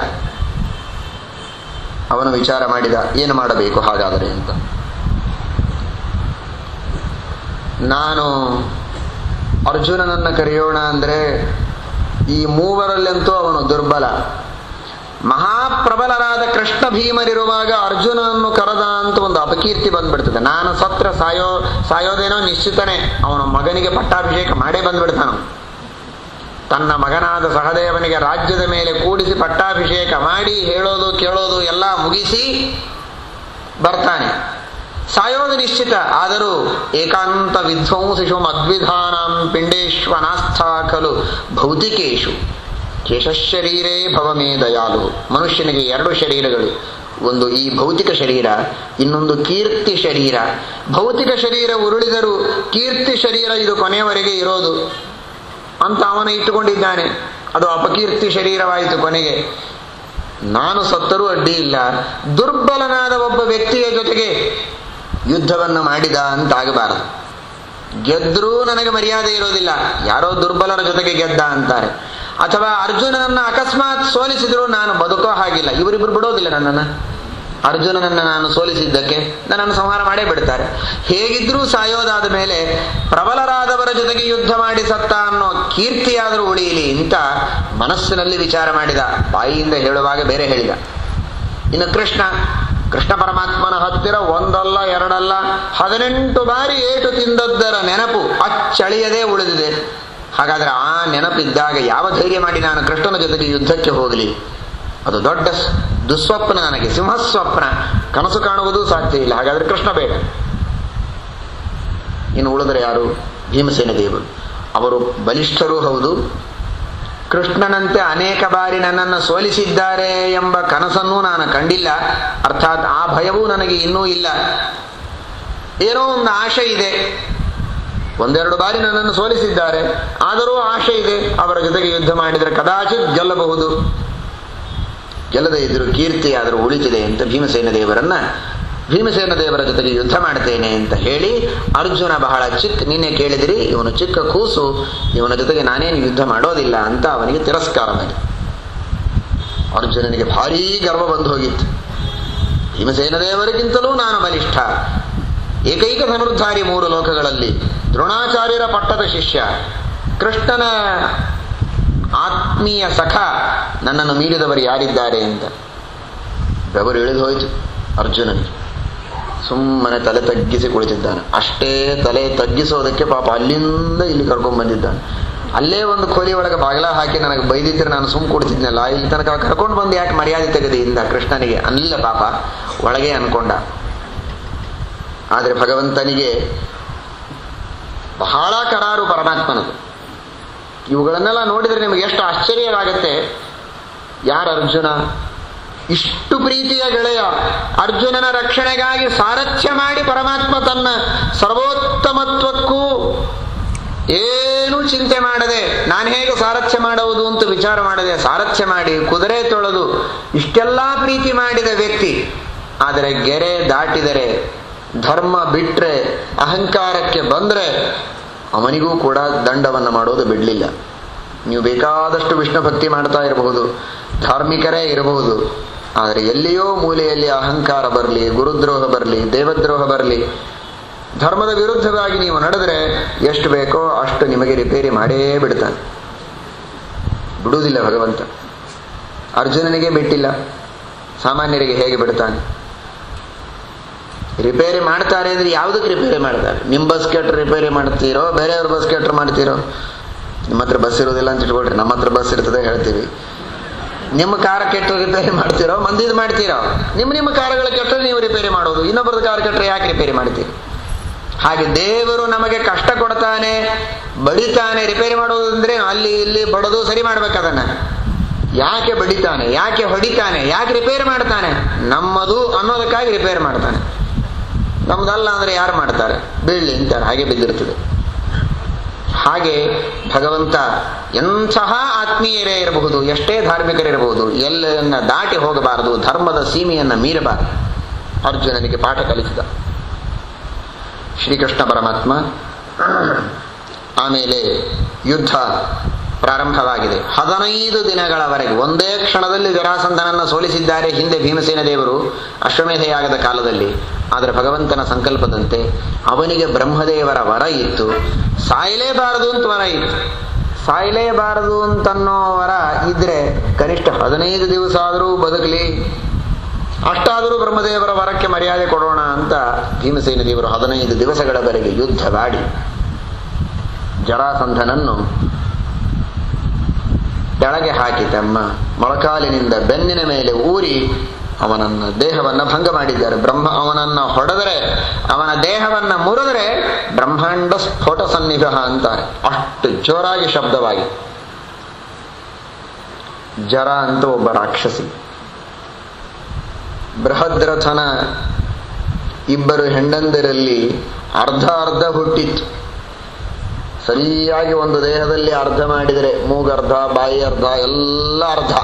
ಅವನು ವಿಚಾರ ಮಾಡಿದ ಏನು ಮಾಡಬೇಕು ಹಾಗಾದರೆ ಅಂತ ನಾನು ಅರ್ಜುನನನ್ನ ಕರೆಯೋಣ ಅಂದ್ರೆ ಈ ಮೂವರಲ್ಲಂತೂ ಅವನು ದುರ್ಬಲ ಮಹಾಪ್ರಬಲರಾದ ಕೃಷ್ಣ ಭೀಮರಿರುವಾಗ ಅರ್ಜುನನ್ನು ಕರೆದ ಅಂತ ಒಂದು ಅಪಕೀರ್ತಿ ಬಂದ್ಬಿಡ್ತದೆ ನಾನು ಸತ್ರ ಸಾಯೋ ಸಾಯೋದೇನೋ ನಿಶ್ಚಿತನೇ ಅವನ ಮಗನಿಗೆ ಪಟ್ಟಾಭಿಷೇಕ ಮಾಡೇ ಬಂದ್ಬಿಡ್ತಾನು ತನ್ನ ಮಗನಾದ ಸಹದೇವನಿಗೆ ರಾಜ್ಯದ ಮೇಲೆ ಕೂಡಿಸಿ ಪಟ್ಟಾಭಿಷೇಕ ಮಾಡಿ ಹೇಳೋದು ಕೇಳೋದು ಎಲ್ಲ ಮುಗಿಸಿ ಬರ್ತಾನೆ ಸಾಯೋದು ನಿಶ್ಚಿತ ಆದರೂ ಏಕಾಂತ ವಿಧ್ವಂಸಿಷು ಮದ್ವಿಧಾನಾಂ ಪಿಂಡೇಶ್ವನಾಸ್ಥಾ ಖಲು ಭೌತಿಕೇಶು ಕೇಶಶರೀರೇ ಭವಮೇ ದಯಾಲು ಮನುಷ್ಯನಿಗೆ ಎರಡು ಶರೀರಗಳು ಒಂದು ಈ ಭೌತಿಕ ಶರೀರ ಇನ್ನೊಂದು ಕೀರ್ತಿ ಶರೀರ ಭೌತಿಕ ಶರೀರ ಉರುಳಿದರೂ ಕೀರ್ತಿ ಶರೀರ ಇದು ಕೊನೆಯವರೆಗೆ ಇರೋದು ಅಂತ ಅವನ ಇಟ್ಟುಕೊಂಡಿದ್ದಾನೆ ಅದು ಅಪಕೀರ್ತಿ ಶರೀರವಾಯಿತು ಕೊನೆಗೆ ನಾನು ಸತ್ತರೂ ಅಡ್ಡಿ ಇಲ್ಲ ದುರ್ಬಲನಾದ ಒಬ್ಬ ವ್ಯಕ್ತಿಯ ಜೊತೆಗೆ ಯುದ್ಧವನ್ನು ಮಾಡಿದ ಅಂತ ಆಗಬಾರದು ಗೆದ್ರೂ ನನಗೆ ಮರ್ಯಾದೆ ಇರೋದಿಲ್ಲ ಯಾರೋ ದುರ್ಬಲರ ಜೊತೆಗೆ ಗೆದ್ದ ಅಂತಾರೆ ಅಥವಾ ಅರ್ಜುನನನ್ನ ಅಕಸ್ಮಾತ್ ಸೋಲಿಸಿದ್ರು ನಾನು ಬದುಕೋ ಹಾಗಿಲ್ಲ ಇವರಿಬ್ರು ಬಿಡೋದಿಲ್ಲ ನನ್ನನ್ನು ಅರ್ಜುನನನ್ನ ನಾನು ಸೋಲಿಸಿದ್ದಕ್ಕೆ ನನ್ನನ್ನು ಸಂಹಾರ ಮಾಡೇ ಬಿಡ್ತಾರೆ ಹೇಗಿದ್ರೂ ಸಾಯೋದಾದ ಮೇಲೆ ಪ್ರಬಲರಾದವರ ಜೊತೆಗೆ ಯುದ್ಧ ಮಾಡಿ ಸತ್ತ ಅನ್ನೋ ಕೀರ್ತಿಯಾದರೂ ಉಳಿಯಲಿ ಅಂತ ಮನಸ್ಸಿನಲ್ಲಿ ವಿಚಾರ ಮಾಡಿದ ಬಾಯಿಯಿಂದ ಹೇಳುವಾಗ ಬೇರೆ ಹೇಳಿದ ಇನ್ನು ಕೃಷ್ಣ ಕೃಷ್ಣ ಪರಮಾತ್ಮನ ಹತ್ತಿರ ಒಂದಲ್ಲ ಎರಡಲ್ಲ ಹದಿನೆಂಟು ಬಾರಿ ಏಟು ತಿಂದದ್ದರ ನೆನಪು ಅಚ್ಚಳಿಯದೇ ಉಳಿದಿದೆ ಹಾಗಾದ್ರೆ ಆ ನೆನಪಿದ್ದಾಗ ಯಾವ ಧೈರ್ಯ ಮಾಡಿ ನಾನು ಕೃಷ್ಣನ ಜೊತೆಗೆ ಯುದ್ಧಕ್ಕೆ ಹೋಗಲಿ ಅದು ದೊಡ್ಡ ದುಸ್ವಪ್ನ ನನಗೆ ಸಿಂಹಸ್ವಪ್ನ ಕನಸು ಕಾಣುವುದೂ ಸಾಧ್ಯ ಇಲ್ಲ ಹಾಗಾದ್ರೆ ಕೃಷ್ಣ ಬೇಡ ಇನ್ನು ಉಳಿದರೆ ಯಾರು ಭೀಮಸೇನ ದೇವರು ಅವರು ಬಲಿಷ್ಠರೂ ಹೌದು ಕೃಷ್ಣನಂತೆ ಅನೇಕ ಬಾರಿ ನನ್ನನ್ನು ಸೋಲಿಸಿದ್ದಾರೆ ಎಂಬ ಕನಸನ್ನೂ ನಾನು ಕಂಡಿಲ್ಲ ಅರ್ಥಾತ್ ಆ ಭಯವೂ ನನಗೆ ಇನ್ನೂ ಇಲ್ಲ ಏನೋ ಒಂದು ಆಶೆ ಇದೆ ಒಂದೆರಡು ಬಾರಿ ನನ್ನನ್ನು ಸೋಲಿಸಿದ್ದಾರೆ ಆದರೂ ಆಶೆ ಇದೆ ಅವರ ಜೊತೆಗೆ ಯುದ್ಧ ಮಾಡಿದರೆ ಕದಾಚಿತ್ ಗೆಲ್ಲಬಹುದು ಗೆಲ್ಲದೆ ಇದ್ರು ಕೀರ್ತಿ ಆದರೂ ಉಳಿತಿದೆ ಅಂತ ಭೀಮಸೇನ ದೇವರನ್ನ ಭೀಮಸೇನ ದೇವರ ಜೊತೆಗೆ ಯುದ್ಧ ಮಾಡ್ತೇನೆ ಅಂತ ಹೇಳಿ ಅರ್ಜುನ ಬಹಳ ಚಿಕ್ಕ ನಿನ್ನೆ ಕೇಳಿದಿರಿ ಇವನು ಚಿಕ್ಕ ಕೂಸು ಇವನ ಜೊತೆಗೆ ನಾನೇನು ಯುದ್ಧ ಮಾಡೋದಿಲ್ಲ ಅಂತ ಅವನಿಗೆ ತಿರಸ್ಕಾರ ಮಾಡಿ ಅರ್ಜುನನಿಗೆ ಭಾರೀ ಗರ್ವ ಬಂದು ಹೋಗಿತ್ತು ಭೀಮಸೇನ ದೇವರಿಗಿಂತಲೂ ನಾನು ಬಲಿಷ್ಠ ಏಕೈಕ ಧನುರ್ಧಾರಿ ಮೂರು ಲೋಕಗಳಲ್ಲಿ ದ್ರೋಣಾಚಾರ್ಯರ ಪಟ್ಟದ ಶಿಷ್ಯ ಕೃಷ್ಣನ ಆತ್ಮೀಯ ಸಖ ನನ್ನನ್ನು ಮೀರಿದವರು ಯಾರಿದ್ದಾರೆ ಅಂತ ಬೆವರು ಇಳಿದು ಹೋಯಿತು ಅರ್ಜುನನಿಗೆ ಸುಮ್ಮನೆ ತಲೆ ತಗ್ಗಿಸಿ ಕುಳಿತಿದ್ದಾನೆ ಅಷ್ಟೇ ತಲೆ ತಗ್ಗಿಸೋದಕ್ಕೆ ಪಾಪ ಅಲ್ಲಿಂದ ಇಲ್ಲಿ ಕರ್ಕೊಂಡ್ ಬಂದಿದ್ದಾನೆ ಅಲ್ಲೇ ಒಂದು ಕೋಲಿ ಒಳಗೆ ಬಾಗಿಲ ಹಾಕಿ ನನಗೆ ಬೈದಿದ್ರೆ ನಾನು ಸುಮ್ ಕೊಡ್ತಿದ್ನಲ್ಲ ಇಲ್ಲಿ ತನಕ ಕರ್ಕೊಂಡು ಬಂದು ಯಾಕೆ ಮರ್ಯಾದೆ ತೆಗೆದಿ ಇಂದ ಕೃಷ್ಣನಿಗೆ ಅನ್ಲಿಲ್ಲ ಪಾಪ ಒಳಗೆ ಅನ್ಕೊಂಡ ಆದರೆ ಭಗವಂತನಿಗೆ ಬಹಳ ಕರಾರು ಪರಮಾತ್ಮನದು ಇವುಗಳನ್ನೆಲ್ಲ ನೋಡಿದರೆ ನಿಮಗೆ ಎಷ್ಟು ಆಶ್ಚರ್ಯವಾಗುತ್ತೆ ಯಾರು ಅರ್ಜುನ ಇಷ್ಟು ಪ್ರೀತಿಯ ಗೆಳೆಯ ಅರ್ಜುನನ ರಕ್ಷಣೆಗಾಗಿ ಸಾರಥ್ಯ ಮಾಡಿ ಪರಮಾತ್ಮ ತನ್ನ ಸರ್ವೋತ್ತಮತ್ವಕ್ಕೂ ಏನೂ ಚಿಂತೆ ಮಾಡದೆ ನಾನು ಹೇಗೆ ಸಾರಥ್ಯ ಮಾಡುವುದು ಅಂತ ವಿಚಾರ ಮಾಡದೆ ಸಾರಥ್ಯ ಮಾಡಿ ಕುದುರೆ ತೊಳೆದು ಇಷ್ಟೆಲ್ಲ ಪ್ರೀತಿ ಮಾಡಿದ ವ್ಯಕ್ತಿ ಆದರೆ ಗೆರೆ ದಾಟಿದರೆ ಧರ್ಮ ಬಿಟ್ರೆ ಅಹಂಕಾರಕ್ಕೆ ಬಂದ್ರೆ ಅವನಿಗೂ ಕೂಡ ದಂಡವನ್ನು ಮಾಡೋದು ಬಿಡಲಿಲ್ಲ ನೀವು ಬೇಕಾದಷ್ಟು ವಿಷ್ಣು ಭಕ್ತಿ ಮಾಡ್ತಾ ಇರಬಹುದು ಧಾರ್ಮಿಕರೇ ಇರಬಹುದು ಆದರೆ ಎಲ್ಲಿಯೋ ಮೂಲೆಯಲ್ಲಿ ಅಹಂಕಾರ ಬರಲಿ ಗುರುದ್ರೋಹ ಬರಲಿ ದೇವದ್ರೋಹ ಬರಲಿ ಧರ್ಮದ ವಿರುದ್ಧವಾಗಿ ನೀವು ನಡೆದ್ರೆ ಎಷ್ಟು ಬೇಕೋ ಅಷ್ಟು ನಿಮಗೆ ರಿಪೇರಿ ಮಾಡೇ ಬಿಡ್ತಾನೆ ಬಿಡುವುದಿಲ್ಲ ಭಗವಂತ ಅರ್ಜುನನಿಗೆ ಬಿಟ್ಟಿಲ್ಲ ಸಾಮಾನ್ಯರಿಗೆ ಹೇಗೆ ಬಿಡ್ತಾನೆ ರಿಪೇರಿ ಮಾಡ್ತಾರೆ ಅಂದ್ರೆ ಯಾವುದಕ್ಕೆ ರಿಪೇರಿ ಮಾಡ್ತಾರೆ ನಿಮ್ಮ ಬಸ್ ಕೆಟ್ಟರೆ ರಿಪೇರಿ ಮಾಡ್ತೀರೋ ಬೇರೆಯವ್ರ ಬಸ್ ಕೆಟ್ಟರೆ ಮಾಡ್ತೀರೋ ನಿಮ್ಮ ಹತ್ರ ಬಸ್ ಇರೋದಿಲ್ಲ ಅಂತ ಇಟ್ಕೊಳ್ರಿ ನಮ್ಮ ಹತ್ರ ಬಸ್ ಇರ್ತದೆ ಹೇಳ್ತೀವಿ ನಿಮ್ಮ ಕಾರ ಕೆಟ್ಟರೆ ರಿಪೇರಿ ಮಾಡ್ತೀರೋ ಮಂದಿದ್ ಮಾಡ್ತೀರೋ ನಿಮ್ಮ ನಿಮ್ಮ ಕಾರುಗಳ ಕೆಟ್ಟರೆ ನೀವು ರಿಪೇರಿ ಮಾಡೋದು ಇನ್ನೊಬ್ಬರದ ಕಾರ್ ಕೆಟ್ಟರೆ ಯಾಕೆ ರಿಪೇರಿ ಮಾಡ್ತೀರಿ ಹಾಗೆ ದೇವರು ನಮಗೆ ಕಷ್ಟ ಕೊಡ್ತಾನೆ ಬಡಿತಾನೆ ರಿಪೇರಿ ಮಾಡೋದು ಅಂದ್ರೆ ಅಲ್ಲಿ ಇಲ್ಲಿ ಬಡದು ಸರಿ ಮಾಡ್ಬೇಕದನ್ನ ಯಾಕೆ ಬಡಿತಾನೆ ಯಾಕೆ ಹೊಡಿತಾನೆ ಯಾಕೆ ರಿಪೇರಿ ಮಾಡ್ತಾನೆ ನಮ್ಮದು ಅನ್ನೋದಕ್ಕಾಗಿ ರಿಪೇರಿ ಮಾಡ್ತಾನೆ ನಮ್ದಲ್ಲ ಅಂದ್ರೆ ಯಾರು ಮಾಡ್ತಾರೆ ಬೀಳ್ಲಿ ಅಂತಾರೆ ಹಾಗೆ ಬಿದ್ದಿರ್ತದೆ ಹಾಗೆ ಭಗವಂತ ಎಂತಹ ಆತ್ಮೀಯರೇ ಇರಬಹುದು ಎಷ್ಟೇ ಧಾರ್ಮಿಕರಿರಬಹುದು ಎಲ್ಲನ್ನ ದಾಟಿ ಹೋಗಬಾರದು ಧರ್ಮದ ಸೀಮೆಯನ್ನ ಮೀರಬಾರದು ಅರ್ಜುನನಿಗೆ ಪಾಠ ಕಲಿಸಿದ ಶ್ರೀಕೃಷ್ಣ ಪರಮಾತ್ಮ ಆಮೇಲೆ ಯುದ್ಧ ಪ್ರಾರಂಭವಾಗಿದೆ ಹದಿನೈದು ದಿನಗಳವರೆಗೆ ಒಂದೇ ಕ್ಷಣದಲ್ಲಿ ಜರಾಸಂಧನನ್ನು ಸೋಲಿಸಿದ್ದಾರೆ ಹಿಂದೆ ಭೀಮಸೇನ ದೇವರು ಅಶ್ವಮೇಧಯಾಗದ ಕಾಲದಲ್ಲಿ ಆದರೆ ಭಗವಂತನ ಸಂಕಲ್ಪದಂತೆ ಅವನಿಗೆ ಬ್ರಹ್ಮದೇವರ ವರ ಇತ್ತು ಸಾಯಲೇಬಾರದು ಅಂತ ವರ ಇತ್ತು ಸಾಯಲೇಬಾರದು ಅಂತನ್ನೋ ವರ ಇದ್ರೆ ಕನಿಷ್ಠ ಹದಿನೈದು ದಿವಸ ಆದರೂ ಬದುಕಲಿ ಅಷ್ಟಾದರೂ ಬ್ರಹ್ಮದೇವರ ವರಕ್ಕೆ ಮರ್ಯಾದೆ ಕೊಡೋಣ ಅಂತ ಭೀಮಸೇನ ದೇವರು ಹದಿನೈದು ದಿವಸಗಳವರೆಗೆ ಯುದ್ಧವಾಡಿ ಜರಾಸಂಧನನ್ನು ಕೆಳಗೆ ಹಾಕಿ ತಮ್ಮ ಮೊಳಕಾಲಿನಿಂದ ಬೆನ್ನಿನ ಮೇಲೆ ಊರಿ ಅವನನ್ನ ದೇಹವನ್ನ ಭಂಗ ಮಾಡಿದ್ದಾರೆ ಬ್ರಹ್ಮ ಅವನನ್ನ ಹೊಡೆದರೆ ಅವನ ದೇಹವನ್ನ ಮುರಿದರೆ ಬ್ರಹ್ಮಾಂಡ ಸ್ಫೋಟ ಸನ್ನಿಗ್ರಹ ಅಂತಾರೆ ಅಷ್ಟು ಜೋರಾಗಿ ಶಬ್ದವಾಗಿ ಜರ ಅಂತ ಒಬ್ಬ ರಾಕ್ಷಸಿ ಬೃಹದ್ರಥನ ಇಬ್ಬರು ಹೆಂಡಂದಿರಲ್ಲಿ ಅರ್ಧ ಅರ್ಧ ಹುಟ್ಟಿತ್ತು ಸರಿಯಾಗಿ ಒಂದು ದೇಹದಲ್ಲಿ ಅರ್ಧ ಮಾಡಿದರೆ ಮೂಗರ್ಧ ಬಾಯಿ ಅರ್ಧ ಎಲ್ಲ ಅರ್ಧ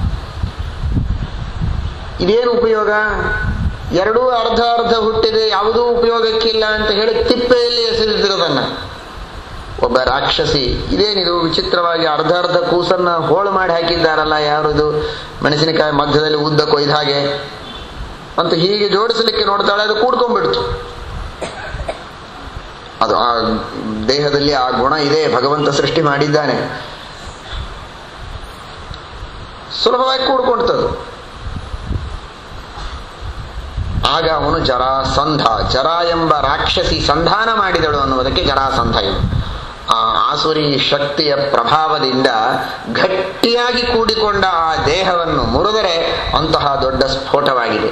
ಇದೇನು ಉಪಯೋಗ ಎರಡೂ ಅರ್ಧ ಅರ್ಧ ಹುಟ್ಟಿದೆ ಯಾವುದೂ ಉಪಯೋಗಕ್ಕಿಲ್ಲ ಅಂತ ಹೇಳಿ ತಿಪ್ಪೆಯಲ್ಲಿ ಎಸೆದಿರೋದನ್ನ ಒಬ್ಬ ರಾಕ್ಷಸಿ ಇದೇನಿದು ವಿಚಿತ್ರವಾಗಿ ಅರ್ಧ ಅರ್ಧ ಕೂಸನ್ನ ಹೋಳು ಮಾಡಿ ಹಾಕಿದ್ದಾರಲ್ಲ ಯಾರದು ಮೆಣಸಿನಕಾಯಿ ಮಧ್ಯದಲ್ಲಿ ಉದ್ದ ಕೊಯ್ದ ಹಾಗೆ ಅಂತ ಹೀಗೆ ಜೋಡಿಸಲಿಕ್ಕೆ ನೋಡ್ತಾಳೆ ಅದು ಕೂಡ್ಕೊಂಡ್ಬಿಡ್ತು ಅದು ಆ ದೇಹದಲ್ಲಿ ಆ ಗುಣ ಇದೆ ಭಗವಂತ ಸೃಷ್ಟಿ ಮಾಡಿದ್ದಾನೆ ಸುಲಭವಾಗಿ ಕೂಡ್ಕೊಳ್ತದು ಆಗ ಅವನು ಜರಾಸಂಧ ಜರ ಎಂಬ ರಾಕ್ಷಸಿ ಸಂಧಾನ ಮಾಡಿದಳು ಅನ್ನುವುದಕ್ಕೆ ಜರಾಸಂಧ ಎಂದು ಆ ಆಸುರಿ ಶಕ್ತಿಯ ಪ್ರಭಾವದಿಂದ ಗಟ್ಟಿಯಾಗಿ ಕೂಡಿಕೊಂಡ ಆ ದೇಹವನ್ನು ಮುರಿದರೆ ಅಂತಹ ದೊಡ್ಡ ಸ್ಫೋಟವಾಗಿದೆ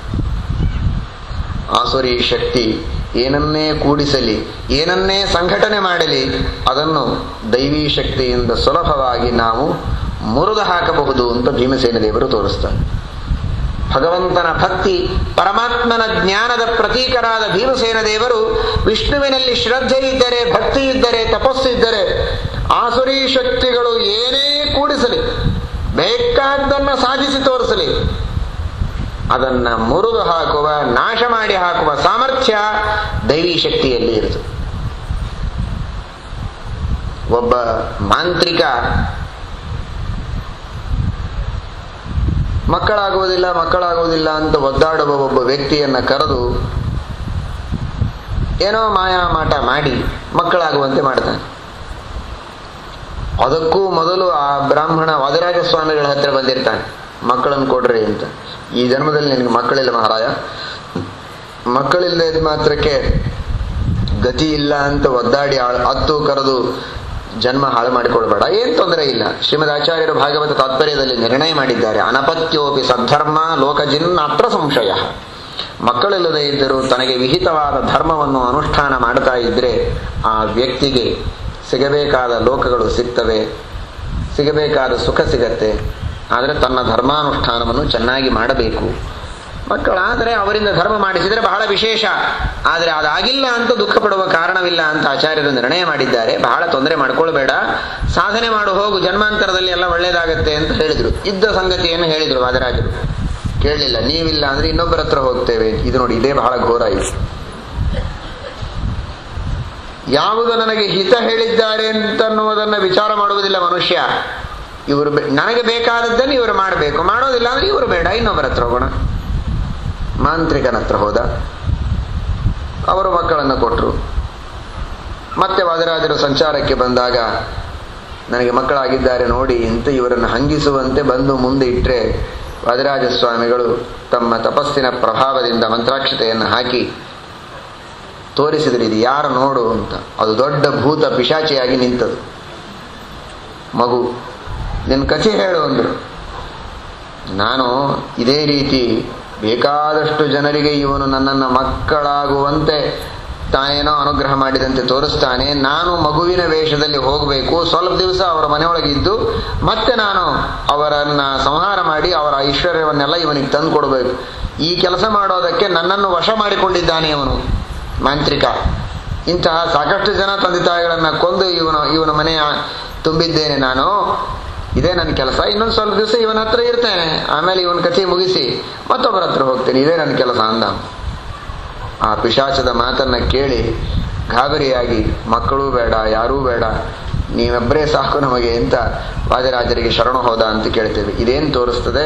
ಆಸುರಿ ಶಕ್ತಿ ಏನನ್ನೇ ಕೂಡಿಸಲಿ ಏನನ್ನೇ ಸಂಘಟನೆ ಮಾಡಲಿ ಅದನ್ನು ದೈವೀ ಶಕ್ತಿಯಿಂದ ಸುಲಭವಾಗಿ ನಾವು ಮುರಿದು ಹಾಕಬಹುದು ಅಂತ ಭೀಮಸೇನ ದೇವರು ತೋರಿಸ್ತಾರೆ ಭಗವಂತನ ಭಕ್ತಿ ಪರಮಾತ್ಮನ ಜ್ಞಾನದ ಪ್ರತೀಕರಾದ ಭೀಮಸೇನ ದೇವರು ವಿಷ್ಣುವಿನಲ್ಲಿ ಶ್ರದ್ಧೆ ಇದ್ದರೆ ಭಕ್ತಿ ಇದ್ದರೆ ತಪಸ್ಸು ಇದ್ದರೆ ಆಸುರಿ ಶಕ್ತಿಗಳು ಏನೇ ಕೂಡಿಸಲಿ ಬೇಕಾದ್ದನ್ನ ಸಾಧಿಸಿ ತೋರಿಸಲಿ ಅದನ್ನ ಮುರಿದು ಹಾಕುವ ನಾಶ ಮಾಡಿ ಹಾಕುವ ಸಾಮರ್ಥ್ಯ ದೈವಿ ಶಕ್ತಿಯಲ್ಲಿ ಇರುತ್ತದೆ ಒಬ್ಬ ಮಾಂತ್ರಿಕ ಮಕ್ಕಳಾಗುವುದಿಲ್ಲ ಮಕ್ಕಳಾಗುವುದಿಲ್ಲ ಅಂತ ಒದ್ದಾಡುವ ಒಬ್ಬ ವ್ಯಕ್ತಿಯನ್ನ ಕರೆದು ಏನೋ ಮಾಯಾ ಮಾಟ ಮಾಡಿ ಮಕ್ಕಳಾಗುವಂತೆ ಮಾಡ್ತಾನೆ ಅದಕ್ಕೂ ಮೊದಲು ಆ ಬ್ರಾಹ್ಮಣ ವಾದರಾಜ ಸ್ವಾಮಿಗಳ ಹತ್ರ ಬಂದಿರ್ತಾನೆ ಮಕ್ಕಳನ್ನು ಕೊಡ್ರಿ ಅಂತ ಈ ಜನ್ಮದಲ್ಲಿ ನಿನಗೆ ಮಕ್ಕಳಿಲ್ಲ ಮಹಾರಾಯ ಮಕ್ಕಳಿಲ್ಲದ ಮಾತ್ರಕ್ಕೆ ಗತಿ ಇಲ್ಲ ಅಂತ ಒದ್ದಾಡಿ ಹತ್ತು ಕರೆದು ಜನ್ಮ ಹಾಳು ಮಾಡಿಕೊಳ್ಬೇಡ ಏನ್ ತೊಂದರೆ ಇಲ್ಲ ಶ್ರೀಮದ್ ಆಚಾರ್ಯರು ಭಾಗವತ ತಾತ್ಪರ್ಯದಲ್ಲಿ ನಿರ್ಣಯ ಮಾಡಿದ್ದಾರೆ ಅನಪತ್ಯೋಪಿ ಸದ್ಧರ್ಮ ಲೋಕಜಿನ್ ಅತ್ರ ಸಂಶಯ ಮಕ್ಕಳಿಲ್ಲದೆ ಇದ್ದರೂ ತನಗೆ ವಿಹಿತವಾದ ಧರ್ಮವನ್ನು ಅನುಷ್ಠಾನ ಮಾಡ್ತಾ ಇದ್ರೆ ಆ ವ್ಯಕ್ತಿಗೆ ಸಿಗಬೇಕಾದ ಲೋಕಗಳು ಸಿಗ್ತವೆ ಸಿಗಬೇಕಾದ ಸುಖ ಸಿಗತ್ತೆ ಆದರೆ ತನ್ನ ಧರ್ಮಾನುಷ್ಠಾನವನ್ನು ಚೆನ್ನಾಗಿ ಮಾಡಬೇಕು ಮಕ್ಕಳಾದರೆ ಅವರಿಂದ ಧರ್ಮ ಮಾಡಿಸಿದರೆ ಬಹಳ ವಿಶೇಷ ಆದರೆ ಅದಾಗಿಲ್ಲ ಅಂತ ದುಃಖ ಪಡುವ ಕಾರಣವಿಲ್ಲ ಅಂತ ಆಚಾರ್ಯರು ನಿರ್ಣಯ ಮಾಡಿದ್ದಾರೆ ಬಹಳ ತೊಂದರೆ ಮಾಡ್ಕೊಳ್ಬೇಡ ಸಾಧನೆ ಮಾಡು ಹೋಗು ಜನ್ಮಾಂತರದಲ್ಲಿ ಎಲ್ಲ ಒಳ್ಳೇದಾಗತ್ತೆ ಅಂತ ಹೇಳಿದ್ರು ಇದ್ದ ಸಂಗತಿಯನ್ನು ಹೇಳಿದ್ರು ವಾದರಾಜರು ಕೇಳಲಿಲ್ಲ ನೀವಿಲ್ಲ ಅಂದ್ರೆ ಇನ್ನೊಬ್ಬರ ಹತ್ರ ಹೋಗ್ತೇವೆ ಇದು ನೋಡಿ ಇದೇ ಬಹಳ ಘೋರ ಇದು ಯಾವುದು ನನಗೆ ಹಿತ ಹೇಳಿದ್ದಾರೆ ಅಂತನ್ನುವುದನ್ನ ವಿಚಾರ ಮಾಡುವುದಿಲ್ಲ ಮನುಷ್ಯ ಇವರು ನನಗೆ ಬೇಕಾದದ್ದನ್ನು ಇವರು ಮಾಡಬೇಕು ಮಾಡೋದಿಲ್ಲ ಅಂದ್ರೆ ಇವರು ಬೇಡ ಇನ್ನೊಬ್ಬರ ಹತ್ರ ಹೋಗೋಣ ಮಾಂತ್ರಿಕನ ಹತ್ರ ಹೋದ ಅವರು ಮಕ್ಕಳನ್ನು ಕೊಟ್ಟರು ಮತ್ತೆ ವಾದರಾಜರು ಸಂಚಾರಕ್ಕೆ ಬಂದಾಗ ನನಗೆ ಮಕ್ಕಳಾಗಿದ್ದಾರೆ ನೋಡಿ ಅಂತ ಇವರನ್ನು ಹಂಗಿಸುವಂತೆ ಬಂದು ಮುಂದೆ ಇಟ್ಟರೆ ವಾದರಾಜ ಸ್ವಾಮಿಗಳು ತಮ್ಮ ತಪಸ್ಸಿನ ಪ್ರಭಾವದಿಂದ ಮಂತ್ರಾಕ್ಷತೆಯನ್ನು ಹಾಕಿ ತೋರಿಸಿದ್ರು ಇದು ಯಾರು ನೋಡು ಅಂತ ಅದು ದೊಡ್ಡ ಭೂತ ಪಿಶಾಚಿಯಾಗಿ ನಿಂತದು ಮಗು ನಿನ್ನ ಕಥೆ ಹೇಳು ಅಂದರು ನಾನು ಇದೇ ರೀತಿ ಬೇಕಾದಷ್ಟು ಜನರಿಗೆ ಇವನು ನನ್ನನ್ನು ಮಕ್ಕಳಾಗುವಂತೆ ತಾನೇನೋ ಅನುಗ್ರಹ ಮಾಡಿದಂತೆ ತೋರಿಸ್ತಾನೆ ನಾನು ಮಗುವಿನ ವೇಷದಲ್ಲಿ ಹೋಗಬೇಕು ಸ್ವಲ್ಪ ದಿವಸ ಅವರ ಮನೆಯೊಳಗೆ ಇದ್ದು ಮತ್ತೆ ನಾನು ಅವರನ್ನ ಸಂಹಾರ ಮಾಡಿ ಅವರ ಐಶ್ವರ್ಯವನ್ನೆಲ್ಲ ಇವನಿಗೆ ತಂದು ಕೊಡಬೇಕು ಈ ಕೆಲಸ ಮಾಡೋದಕ್ಕೆ ನನ್ನನ್ನು ವಶ ಮಾಡಿಕೊಂಡಿದ್ದಾನೆ ಅವನು ಮಾಂತ್ರಿಕ ಇಂತಹ ಸಾಕಷ್ಟು ಜನ ತಂದೆ ತಾಯಿಗಳನ್ನ ಕೊಂದು ಇವನು ಇವನ ಮನೆಯ ತುಂಬಿದ್ದೇನೆ ನಾನು ಇದೇ ನನ್ನ ಕೆಲಸ ಇನ್ನೊಂದು ಸ್ವಲ್ಪ ದಿವಸ ಇವನ ಹತ್ರ ಇರ್ತೇನೆ ಆಮೇಲೆ ಇವನ ಕಥೆ ಮುಗಿಸಿ ಮತ್ತೊಬ್ಬರ ಹತ್ರ ಹೋಗ್ತೇನೆ ಇದೇ ನನ್ನ ಕೆಲಸ ಅಂದ ಆ ಪಿಶಾಚದ ಮಾತನ್ನ ಕೇಳಿ ಗಾಬರಿಯಾಗಿ ಮಕ್ಕಳೂ ಬೇಡ ಯಾರೂ ಬೇಡ ನೀವೊಬ್ಬರೇ ಸಾಕು ನಮಗೆ ಅಂತ ವಾಜರಾಜರಿಗೆ ಶರಣು ಹೋದ ಅಂತ ಕೇಳ್ತೇವೆ ಇದೇನು ತೋರಿಸ್ತದೆ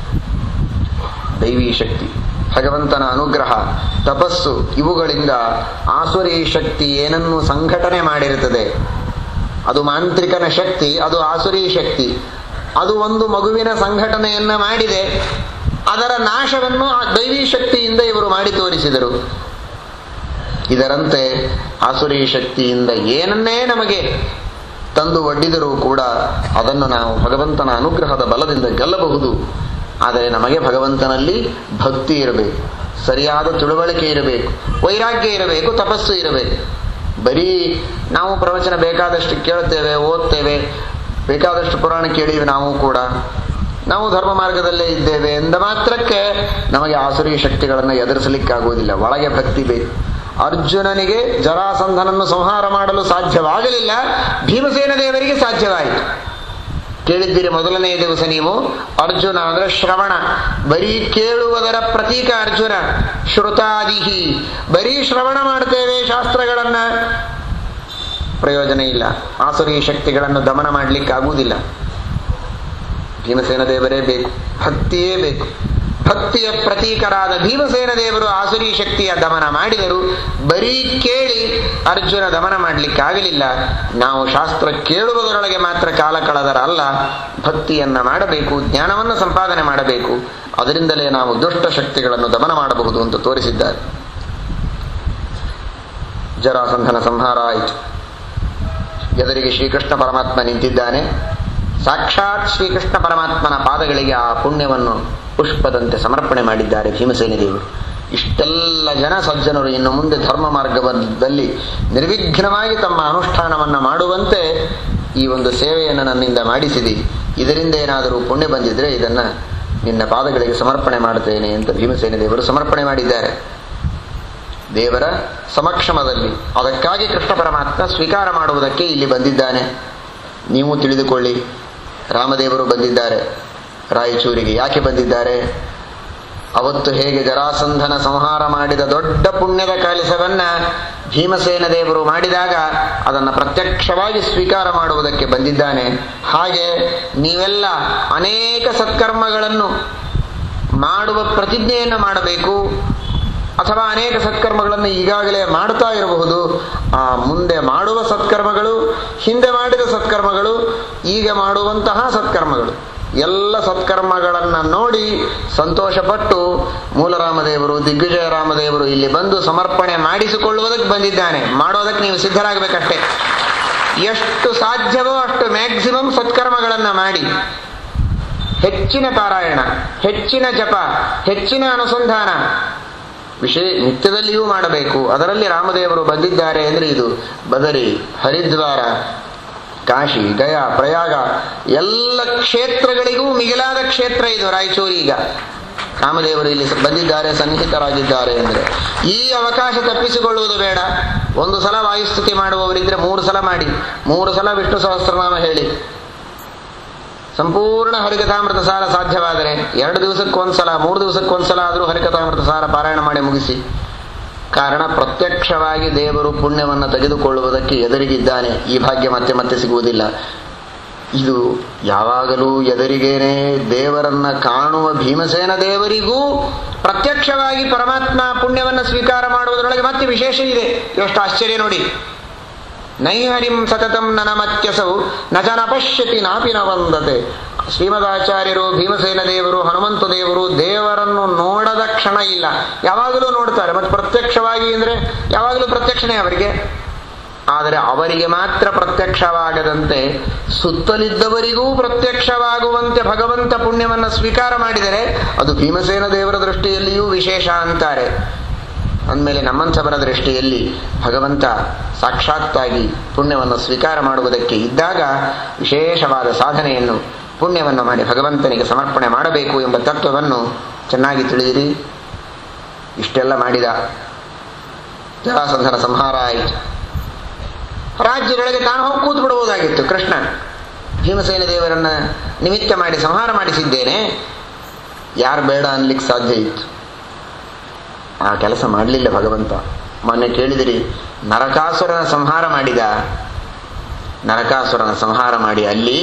ದೈವೀ ಶಕ್ತಿ ಭಗವಂತನ ಅನುಗ್ರಹ ತಪಸ್ಸು ಇವುಗಳಿಂದ ಆಸುರಿ ಶಕ್ತಿ ಏನನ್ನು ಸಂಘಟನೆ ಮಾಡಿರುತ್ತದೆ ಅದು ಮಾಂತ್ರಿಕನ ಶಕ್ತಿ ಅದು ಆಸುರಿ ಶಕ್ತಿ ಅದು ಒಂದು ಮಗುವಿನ ಸಂಘಟನೆಯನ್ನ ಮಾಡಿದೆ ಅದರ ನಾಶವನ್ನು ಆ ದೈವಿ ಶಕ್ತಿಯಿಂದ ಇವರು ಮಾಡಿ ತೋರಿಸಿದರು ಇದರಂತೆ ಆಸುರಿ ಶಕ್ತಿಯಿಂದ ಏನನ್ನೇ ನಮಗೆ ತಂದು ಒಡ್ಡಿದರೂ ಕೂಡ ಅದನ್ನು ನಾವು ಭಗವಂತನ ಅನುಗ್ರಹದ ಬಲದಿಂದ ಗೆಲ್ಲಬಹುದು ಆದರೆ ನಮಗೆ ಭಗವಂತನಲ್ಲಿ ಭಕ್ತಿ ಇರಬೇಕು ಸರಿಯಾದ ತಿಳುವಳಿಕೆ ಇರಬೇಕು ವೈರಾಗ್ಯ ಇರಬೇಕು ತಪಸ್ಸು ಇರಬೇಕು ಬರೀ ನಾವು ಪ್ರವಚನ ಬೇಕಾದಷ್ಟು ಕೇಳುತ್ತೇವೆ ಓದ್ತೇವೆ ಬೇಕಾದಷ್ಟು ಪುರಾಣ ಕೇಳಿವಿ ನಾವು ಕೂಡ ನಾವು ಧರ್ಮ ಮಾರ್ಗದಲ್ಲೇ ಇದ್ದೇವೆ ಎಂದ ಮಾತ್ರಕ್ಕೆ ನಮಗೆ ಆಸುರಿ ಶಕ್ತಿಗಳನ್ನು ಎದುರಿಸಲಿಕ್ಕಾಗುವುದಿಲ್ಲ ಒಳಗೆ ಭಕ್ತಿ ಬೇಕು ಅರ್ಜುನನಿಗೆ ಜರಾಸಂಧನನ್ನು ಸಂಹಾರ ಮಾಡಲು ಸಾಧ್ಯವಾಗಲಿಲ್ಲ ಭೀಮಸೇನ ದೇವರಿಗೆ ಸಾಧ್ಯವಾಯಿತು ಕೇಳಿದ್ದೀರಿ ಮೊದಲನೇ ದಿವಸ ನೀವು ಅರ್ಜುನ ಅಂದ್ರೆ ಶ್ರವಣ ಬರೀ ಕೇಳುವುದರ ಪ್ರತೀಕ ಅರ್ಜುನ ಶ್ರುತಾದಿಹಿ ಬರೀ ಶ್ರವಣ ಮಾಡ್ತೇವೆ ಶಾಸ್ತ್ರಗಳನ್ನ ಪ್ರಯೋಜನ ಇಲ್ಲ ಆಸುರಿ ಶಕ್ತಿಗಳನ್ನು ದಮನ ಮಾಡಲಿಕ್ಕಾಗುವುದಿಲ್ಲ ಭೀಮಸೇನ ದೇವರೇ ಬೇಕು ಭಕ್ತಿಯೇ ಬೇಕು ಭಕ್ತಿಯ ಪ್ರತೀಕರಾದ ಭೀಮಸೇನ ದೇವರು ಆಸುರಿ ಶಕ್ತಿಯ ದಮನ ಮಾಡಿದರು ಬರೀ ಕೇಳಿ ಅರ್ಜುನ ದಮನ ಮಾಡಲಿಕ್ಕಾಗಲಿಲ್ಲ ನಾವು ಶಾಸ್ತ್ರ ಕೇಳುವುದರೊಳಗೆ ಮಾತ್ರ ಕಾಲ ಕಳೆದರಲ್ಲ ಭಕ್ತಿಯನ್ನ ಮಾಡಬೇಕು ಜ್ಞಾನವನ್ನು ಸಂಪಾದನೆ ಮಾಡಬೇಕು ಅದರಿಂದಲೇ ನಾವು ದುಷ್ಟ ಶಕ್ತಿಗಳನ್ನು ದಮನ ಮಾಡಬಹುದು ಅಂತ ತೋರಿಸಿದ್ದಾರೆ ಜರಾಸಂಧನ ಸಂಹಾರ ಆಯಿತು ಎದುರಿಗೆ ಶ್ರೀಕೃಷ್ಣ ಪರಮಾತ್ಮ ನಿಂತಿದ್ದಾನೆ ಸಾಕ್ಷಾತ್ ಶ್ರೀಕೃಷ್ಣ ಪರಮಾತ್ಮನ ಪಾದಗಳಿಗೆ ಆ ಪುಣ್ಯವನ್ನು ಪುಷ್ಪದಂತೆ ಸಮರ್ಪಣೆ ಮಾಡಿದ್ದಾರೆ ಭೀಮಸೇನ ದೇವರು ಇಷ್ಟೆಲ್ಲ ಜನ ಸಜ್ಜನರು ಇನ್ನು ಮುಂದೆ ಧರ್ಮ ಮಾರ್ಗದಲ್ಲಿ ನಿರ್ವಿಘ್ನವಾಗಿ ತಮ್ಮ ಅನುಷ್ಠಾನವನ್ನು ಮಾಡುವಂತೆ ಈ ಒಂದು ಸೇವೆಯನ್ನು ನನ್ನಿಂದ ಮಾಡಿಸಿದಿ ಇದರಿಂದ ಏನಾದರೂ ಪುಣ್ಯ ಬಂದಿದ್ರೆ ಇದನ್ನ ನಿನ್ನ ಪಾದಗಳಿಗೆ ಸಮರ್ಪಣೆ ಮಾಡುತ್ತೇನೆ ಅಂತ ಭೀಮಸೇನ ದೇವರು ಸಮರ್ಪಣೆ ಮಾಡಿದ್ದಾರೆ ದೇವರ ಸಮಕ್ಷಮದಲ್ಲಿ ಅದಕ್ಕಾಗಿ ಕೃಷ್ಣ ಪರಮಾತ್ಮ ಸ್ವೀಕಾರ ಮಾಡುವುದಕ್ಕೆ ಇಲ್ಲಿ ಬಂದಿದ್ದಾನೆ ನೀವು ತಿಳಿದುಕೊಳ್ಳಿ ರಾಮದೇವರು ಬಂದಿದ್ದಾರೆ ರಾಯಚೂರಿಗೆ ಯಾಕೆ ಬಂದಿದ್ದಾರೆ ಅವತ್ತು ಹೇಗೆ ಜರಾಸಂಧನ ಸಂಹಾರ ಮಾಡಿದ ದೊಡ್ಡ ಪುಣ್ಯದ ಕೆಲಸವನ್ನ ಭೀಮಸೇನ ದೇವರು ಮಾಡಿದಾಗ ಅದನ್ನು ಪ್ರತ್ಯಕ್ಷವಾಗಿ ಸ್ವೀಕಾರ ಮಾಡುವುದಕ್ಕೆ ಬಂದಿದ್ದಾನೆ ಹಾಗೆ ನೀವೆಲ್ಲ ಅನೇಕ ಸತ್ಕರ್ಮಗಳನ್ನು ಮಾಡುವ ಪ್ರತಿಜ್ಞೆಯನ್ನು ಮಾಡಬೇಕು ಅಥವಾ ಅನೇಕ ಸತ್ಕರ್ಮಗಳನ್ನು ಈಗಾಗಲೇ ಮಾಡ್ತಾ ಇರಬಹುದು ಆ ಮುಂದೆ ಮಾಡುವ ಸತ್ಕರ್ಮಗಳು ಹಿಂದೆ ಮಾಡಿದ ಸತ್ಕರ್ಮಗಳು ಈಗ ಮಾಡುವಂತಹ ಸತ್ಕರ್ಮಗಳು ಎಲ್ಲ ಸತ್ಕರ್ಮಗಳನ್ನು ನೋಡಿ ಸಂತೋಷಪಟ್ಟು ಮೂಲರಾಮದೇವರು ದಿಗ್ವಿಜಯ ರಾಮದೇವರು ಇಲ್ಲಿ ಬಂದು ಸಮರ್ಪಣೆ ಮಾಡಿಸಿಕೊಳ್ಳುವುದಕ್ಕೆ ಬಂದಿದ್ದಾನೆ ಮಾಡೋದಕ್ಕೆ ನೀವು ಸಿದ್ಧರಾಗಬೇಕಷ್ಟೇ ಎಷ್ಟು ಸಾಧ್ಯವೋ ಅಷ್ಟು ಮ್ಯಾಕ್ಸಿಮಮ್ ಸತ್ಕರ್ಮಗಳನ್ನು ಮಾಡಿ ಹೆಚ್ಚಿನ ಪಾರಾಯಣ ಹೆಚ್ಚಿನ ಜಪ ಹೆಚ್ಚಿನ ಅನುಸಂಧಾನ ವಿಷಯ ನಿತ್ಯದಲ್ಲಿಯೂ ಮಾಡಬೇಕು ಅದರಲ್ಲಿ ರಾಮದೇವರು ಬಂದಿದ್ದಾರೆ ಅಂದ್ರೆ ಇದು ಬದರಿ ಹರಿದ್ವಾರ ಕಾಶಿ ಗಯಾ ಪ್ರಯಾಗ ಎಲ್ಲ ಕ್ಷೇತ್ರಗಳಿಗೂ ಮಿಗಿಲಾದ ಕ್ಷೇತ್ರ ಇದು ರಾಯಚೂರು ಈಗ ರಾಮದೇವರು ಇಲ್ಲಿ ಬಂದಿದ್ದಾರೆ ಸನ್ನಿಹಿತರಾಗಿದ್ದಾರೆ ಅಂದ್ರೆ ಈ ಅವಕಾಶ ತಪ್ಪಿಸಿಕೊಳ್ಳುವುದು ಬೇಡ ಒಂದು ಸಲ ವಾಯುಸ್ತುತಿ ಮಾಡುವವರಿದ್ರೆ ಮೂರು ಸಲ ಮಾಡಿ ಮೂರು ಸಲ ವಿಷ್ಣು ಸಹಸ್ರನಾಮ ಹೇಳಿ ಸಂಪೂರ್ಣ ಹರಿಕಥಾಮೃತ ಸಾರ ಸಾಧ್ಯವಾದರೆ ಎರಡು ದಿವಸಕ್ಕೊಂದ್ಸಲ ಮೂರು ದಿವಸಕ್ಕೊಂದ್ಸಲ ಆದರೂ ಹರಿಕಥಾಮೃತ ಸಾರ ಪಾರಾಯಣ ಮಾಡಿ ಮುಗಿಸಿ ಕಾರಣ ಪ್ರತ್ಯಕ್ಷವಾಗಿ ದೇವರು ಪುಣ್ಯವನ್ನು ತೆಗೆದುಕೊಳ್ಳುವುದಕ್ಕೆ ಎದುರಿಗಿದ್ದಾನೆ ಈ ಭಾಗ್ಯ ಮತ್ತೆ ಮತ್ತೆ ಸಿಗುವುದಿಲ್ಲ ಇದು ಯಾವಾಗಲೂ ಎದುರಿಗೇನೆ ದೇವರನ್ನ ಕಾಣುವ ಭೀಮಸೇನ ದೇವರಿಗೂ ಪ್ರತ್ಯಕ್ಷವಾಗಿ ಪರಮಾತ್ಮ ಪುಣ್ಯವನ್ನು ಸ್ವೀಕಾರ ಮಾಡುವುದರೊಳಗೆ ಮತ್ತೆ ವಿಶೇಷ ಇದೆ ಎಷ್ಟು ಆಶ್ಚರ್ಯ ನೋಡಿ ನೈಹರಿಂ ಸತತಂ ನನಮತ್ಯಸೌ ನ ಜನ ಪಶ್ಯತಿ ನಾಪಿ ನ ವಂದತೆ ಶ್ರೀಮದಾಚಾರ್ಯರು ಭೀಮಸೇನ ದೇವರು ಹನುಮಂತ ದೇವರು ದೇವರನ್ನು ನೋಡದ ಕ್ಷಣ ಇಲ್ಲ ಯಾವಾಗಲೂ ನೋಡ್ತಾರೆ ಮತ್ತೆ ಪ್ರತ್ಯಕ್ಷವಾಗಿ ಅಂದ್ರೆ ಯಾವಾಗಲೂ ಪ್ರತ್ಯಕ್ಷನೇ ಅವರಿಗೆ ಆದರೆ ಅವರಿಗೆ ಮಾತ್ರ ಪ್ರತ್ಯಕ್ಷವಾಗದಂತೆ ಸುತ್ತಲಿದ್ದವರಿಗೂ ಪ್ರತ್ಯಕ್ಷವಾಗುವಂತೆ ಭಗವಂತ ಪುಣ್ಯವನ್ನು ಸ್ವೀಕಾರ ಮಾಡಿದರೆ ಅದು ಭೀಮಸೇನ ದೇವರ ದೃಷ್ಟಿಯಲ್ಲಿಯೂ ವಿಶೇಷ ಅಂತಾರೆ ಅಂದಮೇಲೆ ನಮ್ಮಂಥವರ ದೃಷ್ಟಿಯಲ್ಲಿ ಭಗವಂತ ಸಾಕ್ಷಾತ್ತಾಗಿ ಪುಣ್ಯವನ್ನು ಸ್ವೀಕಾರ ಮಾಡುವುದಕ್ಕೆ ಇದ್ದಾಗ ವಿಶೇಷವಾದ ಸಾಧನೆಯನ್ನು ಪುಣ್ಯವನ್ನು ಮಾಡಿ ಭಗವಂತನಿಗೆ ಸಮರ್ಪಣೆ ಮಾಡಬೇಕು ಎಂಬ ತತ್ವವನ್ನು ಚೆನ್ನಾಗಿ ತಿಳಿದಿರಿ ಇಷ್ಟೆಲ್ಲ ಮಾಡಿದ ಜರಾಸಂಧನ ಸಂಹಾರ ಆಯಿತು ರಾಜ್ಯದೊಳಗೆ ತಾನು ಹೋಗಿ ಕೂತು ಬಿಡುವುದಾಗಿತ್ತು ಕೃಷ್ಣ ಭೀಮಸೇನ ದೇವರನ್ನ ನಿಮಿತ್ತ ಮಾಡಿ ಸಂಹಾರ ಮಾಡಿಸಿದ್ದೇನೆ ಯಾರು ಬೇಡ ಅನ್ಲಿಕ್ಕೆ ಸಾಧ್ಯ ಇತ್ತು ಆ ಕೆಲಸ ಮಾಡಲಿಲ್ಲ ಭಗವಂತ ಮೊನ್ನೆ ಕೇಳಿದಿರಿ ನರಕಾಸುರನ ಸಂಹಾರ ಮಾಡಿದ ನರಕಾಸುರನ ಸಂಹಾರ ಮಾಡಿ ಅಲ್ಲಿ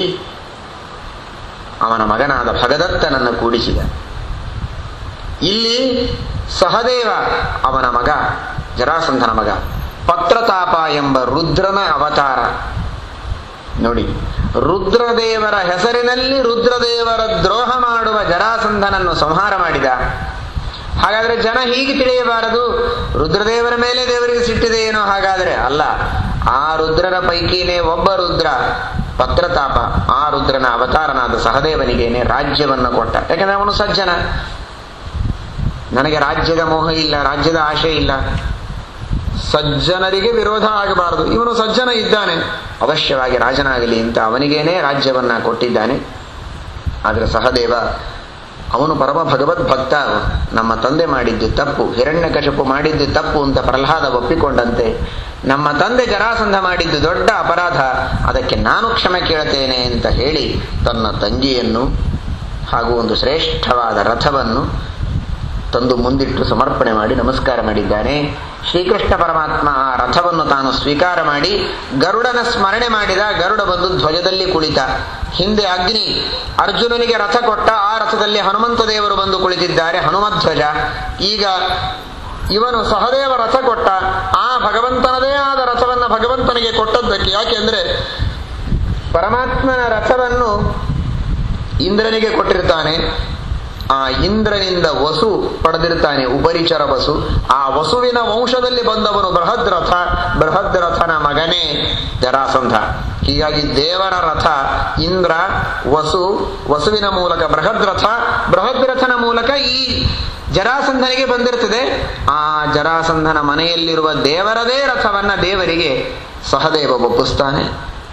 ಅವನ ಮಗನಾದ ಭಗದತ್ತನನ್ನು ಕೂಡಿಸಿದ ಇಲ್ಲಿ ಸಹದೇವ ಅವನ ಮಗ ಜರಾಸಂಧನ ಮಗ ಪತ್ರತಾಪ ಎಂಬ ರುದ್ರನ ಅವತಾರ ನೋಡಿ ರುದ್ರದೇವರ ಹೆಸರಿನಲ್ಲಿ ರುದ್ರದೇವರ ದ್ರೋಹ ಮಾಡುವ ಜರಾಸಂಧನನ್ನು ಸಂಹಾರ ಮಾಡಿದ ಹಾಗಾದ್ರೆ ಜನ ಹೀಗೆ ತಿಳಿಯಬಾರದು ರುದ್ರದೇವರ ಮೇಲೆ ದೇವರಿಗೆ ಸಿಟ್ಟಿದೆ ಏನೋ ಹಾಗಾದ್ರೆ ಅಲ್ಲ ಆ ರುದ್ರರ ಪೈಕಿನೇ ಒಬ್ಬ ರುದ್ರ ಪತ್ರತಾಪ ಆ ರುದ್ರನ ಅವತಾರನಾದ ಸಹದೇವನಿಗೇನೆ ರಾಜ್ಯವನ್ನು ಕೊಟ್ಟ ಯಾಕಂದ್ರೆ ಅವನು ಸಜ್ಜನ ನನಗೆ ರಾಜ್ಯದ ಮೋಹ ಇಲ್ಲ ರಾಜ್ಯದ ಆಶೆ ಇಲ್ಲ ಸಜ್ಜನರಿಗೆ ವಿರೋಧ ಆಗಬಾರದು ಇವನು ಸಜ್ಜನ ಇದ್ದಾನೆ ಅವಶ್ಯವಾಗಿ ರಾಜನಾಗಲಿ ಅಂತ ಅವನಿಗೇನೆ ರಾಜ್ಯವನ್ನ ಕೊಟ್ಟಿದ್ದಾನೆ ಆದರೆ ಸಹದೇವ ಅವನು ಪರಮ ಭಗವದ್ ಭಕ್ತ ನಮ್ಮ ತಂದೆ ಮಾಡಿದ್ದು ತಪ್ಪು ಹಿರಣ್ಯಕಶಪು ಮಾಡಿದ್ದು ತಪ್ಪು ಅಂತ ಪ್ರಹ್ಲಾದ ಒಪ್ಪಿಕೊಂಡಂತೆ ನಮ್ಮ ತಂದೆ ಜರಾಸಂಧ ಮಾಡಿದ್ದು ದೊಡ್ಡ ಅಪರಾಧ ಅದಕ್ಕೆ ನಾನು ಕ್ಷಮೆ ಕೇಳುತ್ತೇನೆ ಅಂತ ಹೇಳಿ ತನ್ನ ತಂಗಿಯನ್ನು ಹಾಗೂ ಒಂದು ಶ್ರೇಷ್ಠವಾದ ರಥವನ್ನು ತಂದು ಮುಂದಿಟ್ಟು ಸಮರ್ಪಣೆ ಮಾಡಿ ನಮಸ್ಕಾರ ಮಾಡಿದ್ದಾನೆ ಶ್ರೀಕೃಷ್ಣ ಪರಮಾತ್ಮ ಆ ರಥವನ್ನು ತಾನು ಸ್ವೀಕಾರ ಮಾಡಿ ಗರುಡನ ಸ್ಮರಣೆ ಮಾಡಿದ ಗರುಡ ಬಂದು ಧ್ವಜದಲ್ಲಿ ಕುಳಿತ ಹಿಂದೆ ಅಗ್ನಿ ಅರ್ಜುನನಿಗೆ ರಥ ಕೊಟ್ಟ ಆ ರಥದಲ್ಲಿ ಹನುಮಂತ ದೇವರು ಬಂದು ಕುಳಿತಿದ್ದಾರೆ ಹನುಮಧ್ವಜ ಈಗ ಇವನು ಸಹದೇವ ರಥ ಕೊಟ್ಟ ಆ ಭಗವಂತನದೇ ಆದ ರಥವನ್ನ ಭಗವಂತನಿಗೆ ಕೊಟ್ಟದ್ದಕ್ಕೆ ಯಾಕೆಂದ್ರೆ ಪರಮಾತ್ಮನ ರಥವನ್ನು ಇಂದ್ರನಿಗೆ ಕೊಟ್ಟಿರ್ತಾನೆ ಆ ಇಂದ್ರನಿಂದ ವಸು ಪಡೆದಿರ್ತಾನೆ ಉಪರಿಚರ ವಸು ಆ ವಸುವಿನ ವಂಶದಲ್ಲಿ ಬಂದವನು ಬೃಹದ್ರಥ ಬೃಹದ್ರಥನ ಮಗನೇ ಜರಾಸಂಧ ಹೀಗಾಗಿ ದೇವರ ರಥ ಇಂದ್ರ ವಸು ವಸುವಿನ ಮೂಲಕ ಬೃಹದ್ರಥ ಬೃಹದ್ರಥನ ಮೂಲಕ ಈ ಜರಾಸಂಧನಿಗೆ ಬಂದಿರ್ತದೆ ಆ ಜರಾಸಂಧನ ಮನೆಯಲ್ಲಿರುವ ದೇವರದೇ ರಥವನ್ನ ದೇವರಿಗೆ ಸಹದೇವ ಒಪ್ಪಿಸ್ತಾನೆ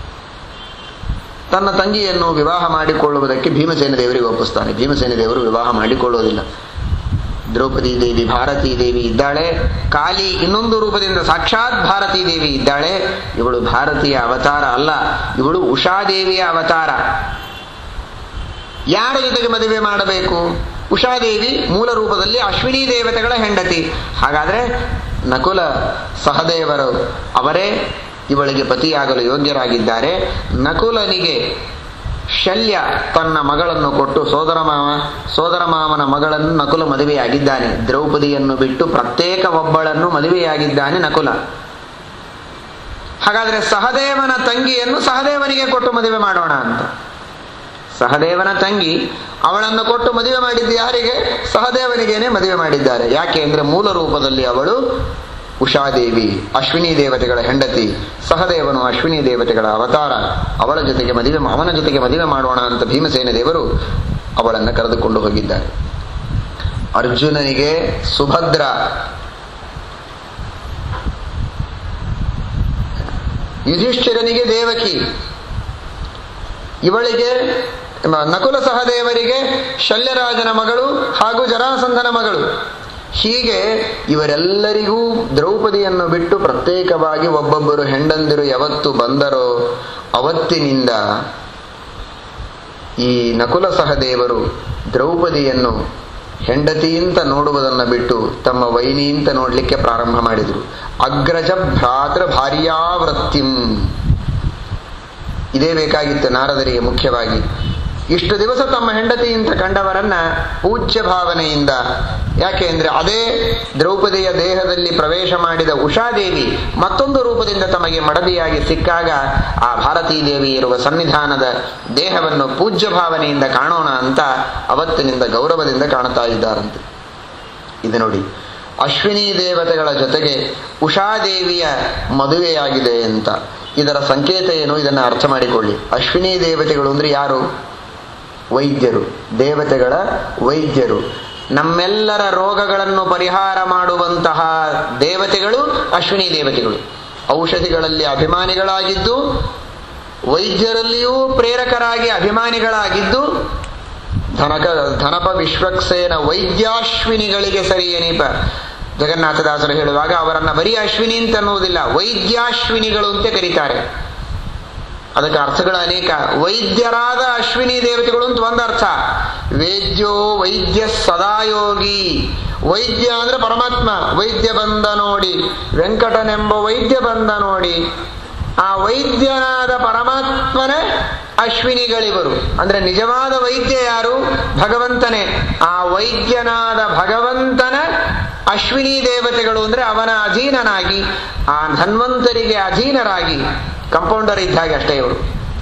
ತನ್ನ ತಂಗಿಯನ್ನು ವಿವಾಹ ಮಾಡಿಕೊಳ್ಳುವುದಕ್ಕೆ ಭೀಮಸೇನ ದೇವರಿಗೆ ಒಪ್ಪಿಸ್ತಾನೆ ಭೀಮಸೇನ ದೇವರು ವಿವಾಹ ಮಾಡಿಕೊಳ್ಳುವುದಿಲ್ಲ ದ್ರೌಪದಿ ದೇವಿ ಭಾರತೀ ದೇವಿ ಇದ್ದಾಳೆ ಕಾಲಿ ಇನ್ನೊಂದು ರೂಪದಿಂದ ಸಾಕ್ಷಾತ್ ಭಾರತೀ ದೇವಿ ಇದ್ದಾಳೆ ಇವಳು ಭಾರತೀಯ ಅವತಾರ ಅಲ್ಲ ಇವಳು ಉಷಾದೇವಿಯ ಅವತಾರ ಯಾರ ಜೊತೆಗೆ ಮದುವೆ ಮಾಡಬೇಕು ಉಷಾದೇವಿ ಮೂಲ ರೂಪದಲ್ಲಿ ಅಶ್ವಿನಿ ದೇವತೆಗಳ ಹೆಂಡತಿ ಹಾಗಾದ್ರೆ ನಕುಲ ಸಹದೇವರು ಅವರೇ ಇವಳಿಗೆ ಪತಿಯಾಗಲು ಯೋಗ್ಯರಾಗಿದ್ದಾರೆ ನಕುಲನಿಗೆ ಶಲ್ಯ ತನ್ನ ಮಗಳನ್ನು ಕೊಟ್ಟು ಸೋದರ ಮಾವ ಸೋದರ ಮಾವನ ಮಗಳನ್ನು ನಕುಲ ಮದುವೆಯಾಗಿದ್ದಾನೆ ದ್ರೌಪದಿಯನ್ನು ಬಿಟ್ಟು ಪ್ರತ್ಯೇಕ ಒಬ್ಬಳನ್ನು ಮದುವೆಯಾಗಿದ್ದಾನೆ ನಕುಲ ಹಾಗಾದ್ರೆ ಸಹದೇವನ ತಂಗಿಯನ್ನು ಸಹದೇವನಿಗೆ ಕೊಟ್ಟು ಮದುವೆ ಮಾಡೋಣ ಅಂತ ಸಹದೇವನ ತಂಗಿ ಅವಳನ್ನು ಕೊಟ್ಟು ಮದುವೆ ಮಾಡಿದ್ದು ಯಾರಿಗೆ ಸಹದೇವನಿಗೇನೆ ಮದುವೆ ಮಾಡಿದ್ದಾರೆ ಯಾಕೆ ಅಂದ್ರೆ ಮೂಲ ರೂಪದಲ್ಲಿ ಅವಳು ಉಷಾದೇವಿ ಅಶ್ವಿನಿ ದೇವತೆಗಳ ಹೆಂಡತಿ ಸಹದೇವನು ಅಶ್ವಿನಿ ದೇವತೆಗಳ ಅವತಾರ ಅವಳ ಜೊತೆಗೆ ಮದುವೆ ಅವನ ಜೊತೆಗೆ ಮದುವೆ ಮಾಡೋಣ ಅಂತ ಭೀಮಸೇನ ದೇವರು ಅವಳನ್ನು ಕರೆದುಕೊಂಡು ಹೋಗಿದ್ದಾರೆ ಅರ್ಜುನನಿಗೆ ಸುಭದ್ರ ಯುಧಿಷ್ಠಿರನಿಗೆ ದೇವಕಿ ಇವಳಿಗೆ ನಕುಲ ಸಹದೇವರಿಗೆ ಶಲ್ಯರಾಜನ ಮಗಳು ಹಾಗೂ ಜರಾಸಂಧನ ಮಗಳು ಹೀಗೆ ಇವರೆಲ್ಲರಿಗೂ ದ್ರೌಪದಿಯನ್ನು ಬಿಟ್ಟು ಪ್ರತ್ಯೇಕವಾಗಿ ಒಬ್ಬೊಬ್ಬರು ಹೆಂಡಂದಿರು ಯಾವತ್ತು ಬಂದರೋ ಅವತ್ತಿನಿಂದ ಈ ನಕುಲ ಸಹದೇವರು ದ್ರೌಪದಿಯನ್ನು ಹೆಂಡತಿಯಿಂದ ನೋಡುವುದನ್ನು ಬಿಟ್ಟು ತಮ್ಮ ವೈನಿಯಿಂದ ನೋಡಲಿಕ್ಕೆ ಪ್ರಾರಂಭ ಮಾಡಿದರು ಅಗ್ರಜ ಭ್ರಾತೃ ಭಾರ್ಯಾವೃತ್ತಿಂ ಇದೇ ಬೇಕಾಗಿತ್ತು ನಾರದರಿಗೆ ಮುಖ್ಯವಾಗಿ ಇಷ್ಟು ದಿವಸ ತಮ್ಮ ಹೆಂಡತಿಯಿಂದ ಕಂಡವರನ್ನ ಪೂಜ್ಯ ಭಾವನೆಯಿಂದ ಯಾಕೆ ಅಂದ್ರೆ ಅದೇ ದ್ರೌಪದಿಯ ದೇಹದಲ್ಲಿ ಪ್ರವೇಶ ಮಾಡಿದ ಉಷಾದೇವಿ ಮತ್ತೊಂದು ರೂಪದಿಂದ ತಮಗೆ ಮಡದಿಯಾಗಿ ಸಿಕ್ಕಾಗ ಆ ಭಾರತೀ ದೇವಿ ಇರುವ ಸನ್ನಿಧಾನದ ದೇಹವನ್ನು ಪೂಜ್ಯ ಭಾವನೆಯಿಂದ ಕಾಣೋಣ ಅಂತ ಅವತ್ತಿನಿಂದ ಗೌರವದಿಂದ ಕಾಣುತ್ತಾ ಇದ್ದಾರಂತೆ ಇದು ನೋಡಿ ಅಶ್ವಿನಿ ದೇವತೆಗಳ ಜೊತೆಗೆ ಉಷಾದೇವಿಯ ಮದುವೆಯಾಗಿದೆ ಅಂತ ಇದರ ಸಂಕೇತ ಏನು ಇದನ್ನು ಅರ್ಥ ಮಾಡಿಕೊಳ್ಳಿ ಅಶ್ವಿನಿ ದೇವತೆಗಳು ಅಂದ್ರೆ ಯಾರು ವೈದ್ಯರು ದೇವತೆಗಳ ವೈದ್ಯರು ನಮ್ಮೆಲ್ಲರ ರೋಗಗಳನ್ನು ಪರಿಹಾರ ಮಾಡುವಂತಹ ದೇವತೆಗಳು ಅಶ್ವಿನಿ ದೇವತೆಗಳು ಔಷಧಿಗಳಲ್ಲಿ ಅಭಿಮಾನಿಗಳಾಗಿದ್ದು ವೈದ್ಯರಲ್ಲಿಯೂ ಪ್ರೇರಕರಾಗಿ ಅಭಿಮಾನಿಗಳಾಗಿದ್ದು ಧನಕ ಧನಪ ವಿಶ್ವಕ್ಸೇನ ವೈದ್ಯಾಶ್ವಿನಿಗಳಿಗೆ ಸರಿ ಎನೀಪ ಜಗನ್ನಾಥದಾಸರು ಹೇಳುವಾಗ ಅವರನ್ನ ಬರೀ ಅಶ್ವಿನಿ ಅಂತ ಅನ್ನುವುದಿಲ್ಲ ವೈದ್ಯಾಶ್ವಿನಿಗಳು ಅಂತ ಕರೀತಾರೆ ಅದಕ್ಕೆ ಅರ್ಥಗಳು ಅನೇಕ ವೈದ್ಯರಾದ ಅಶ್ವಿನಿ ದೇವತೆಗಳು ಅಂತ ಒಂದು ಅರ್ಥ ವೇದ್ಯೋ ವೈದ್ಯ ಸದಾಯೋಗಿ ವೈದ್ಯ ಅಂದ್ರೆ ಪರಮಾತ್ಮ ವೈದ್ಯ ಬಂದ ನೋಡಿ ವೆಂಕಟನೆಂಬ ವೈದ್ಯ ಬಂದ ನೋಡಿ ಆ ವೈದ್ಯನಾದ ಪರಮಾತ್ಮನೇ ಅಶ್ವಿನಿಗಳಿವರು ಅಂದ್ರೆ ನಿಜವಾದ ವೈದ್ಯ ಯಾರು ಭಗವಂತನೇ ಆ ವೈದ್ಯನಾದ ಭಗವಂತನ ಅಶ್ವಿನಿ ದೇವತೆಗಳು ಅಂದ್ರೆ ಅವನ ಅಧೀನನಾಗಿ ಆ ಧನ್ವಂತರಿಗೆ ಅಧೀನರಾಗಿ ಕಂಪೌಂಡರ್ ಇದ್ದ ಹಾಗೆ ಅಷ್ಟೇ ಇವರು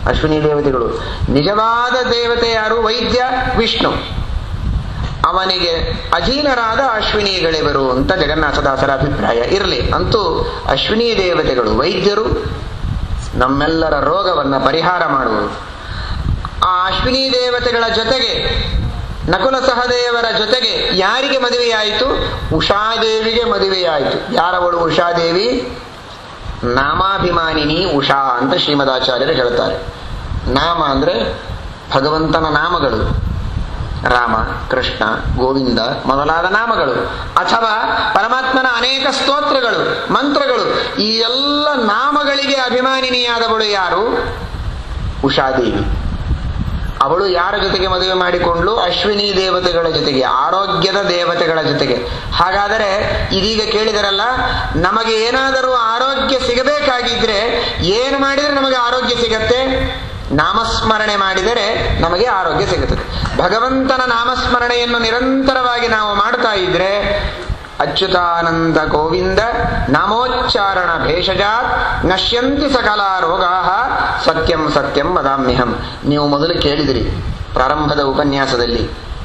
ಅಶ್ವಿನಿ ದೇವತೆಗಳು ನಿಜವಾದ ದೇವತೆ ಯಾರು ವೈದ್ಯ ವಿಷ್ಣು ಅವನಿಗೆ ಅಧೀನರಾದ ಅಶ್ವಿನಿಗಳಿವರು ಅಂತ ಜಗನ್ನಾಥದಾಸರ ಅಭಿಪ್ರಾಯ ಇರಲಿ ಅಂತೂ ಅಶ್ವಿನಿ ದೇವತೆಗಳು ವೈದ್ಯರು ನಮ್ಮೆಲ್ಲರ ರೋಗವನ್ನು ಪರಿಹಾರ ಮಾಡುವರು ಆ ಅಶ್ವಿನಿ ದೇವತೆಗಳ ಜೊತೆಗೆ ನಕುಲ ಸಹದೇವರ ಜೊತೆಗೆ ಯಾರಿಗೆ ಮದುವೆಯಾಯಿತು ಉಷಾದೇವಿಗೆ ಮದುವೆಯಾಯಿತು ಯಾರವಳು ಉಷಾದೇವಿ ನಾಮಾಭಿಮಾನಿನಿ ಉಷಾ ಅಂತ ಶ್ರೀಮದಾಚಾರ್ಯರು ಹೇಳ್ತಾರೆ ನಾಮ ಅಂದ್ರೆ ಭಗವಂತನ ನಾಮಗಳು ರಾಮ ಕೃಷ್ಣ ಗೋವಿಂದ ಮೊದಲಾದ ನಾಮಗಳು ಅಥವಾ ಪರಮಾತ್ಮನ ಅನೇಕ ಸ್ತೋತ್ರಗಳು ಮಂತ್ರಗಳು ಈ ಎಲ್ಲ ನಾಮಗಳಿಗೆ ಅಭಿಮಾನಿನಿಯಾದವಳು ಯಾರು ಉಷಾದೇವಿ ಅವಳು ಯಾರ ಜೊತೆಗೆ ಮದುವೆ ಮಾಡಿಕೊಂಡ್ಲು ಅಶ್ವಿನಿ ದೇವತೆಗಳ ಜೊತೆಗೆ ಆರೋಗ್ಯದ ದೇವತೆಗಳ ಜೊತೆಗೆ ಹಾಗಾದರೆ ಇದೀಗ ಕೇಳಿದರಲ್ಲ ನಮಗೆ ಏನಾದರೂ ಆರೋಗ್ಯ ಸಿಗಬೇಕಾಗಿದ್ರೆ ಏನು ಮಾಡಿದರೆ ನಮಗೆ ಆರೋಗ್ಯ ಸಿಗತ್ತೆ ನಾಮಸ್ಮರಣೆ ಮಾಡಿದರೆ ನಮಗೆ ಆರೋಗ್ಯ ಸಿಗುತ್ತದೆ ಭಗವಂತನ ನಾಮಸ್ಮರಣೆಯನ್ನು ನಿರಂತರವಾಗಿ ನಾವು ಮಾಡ್ತಾ ಇದ್ರೆ ಅಚ್ಯುತಾನಂದ ಗೋವಿಂದ ನಾಮೋಚ್ಚಾರಣ ಭೇಷಜಾತ್ ನಶ್ಯಂತಿ ಸಕಲ ರೋಗಾ ಸತ್ಯಂ ಸತ್ಯಂ ವದಾಮ್ಯಹಂ ನೀವು ಮೊದಲು ಕೇಳಿದಿರಿ ಪ್ರಾರಂಭದ ಉಪನ್ಯಾಸದಲ್ಲಿ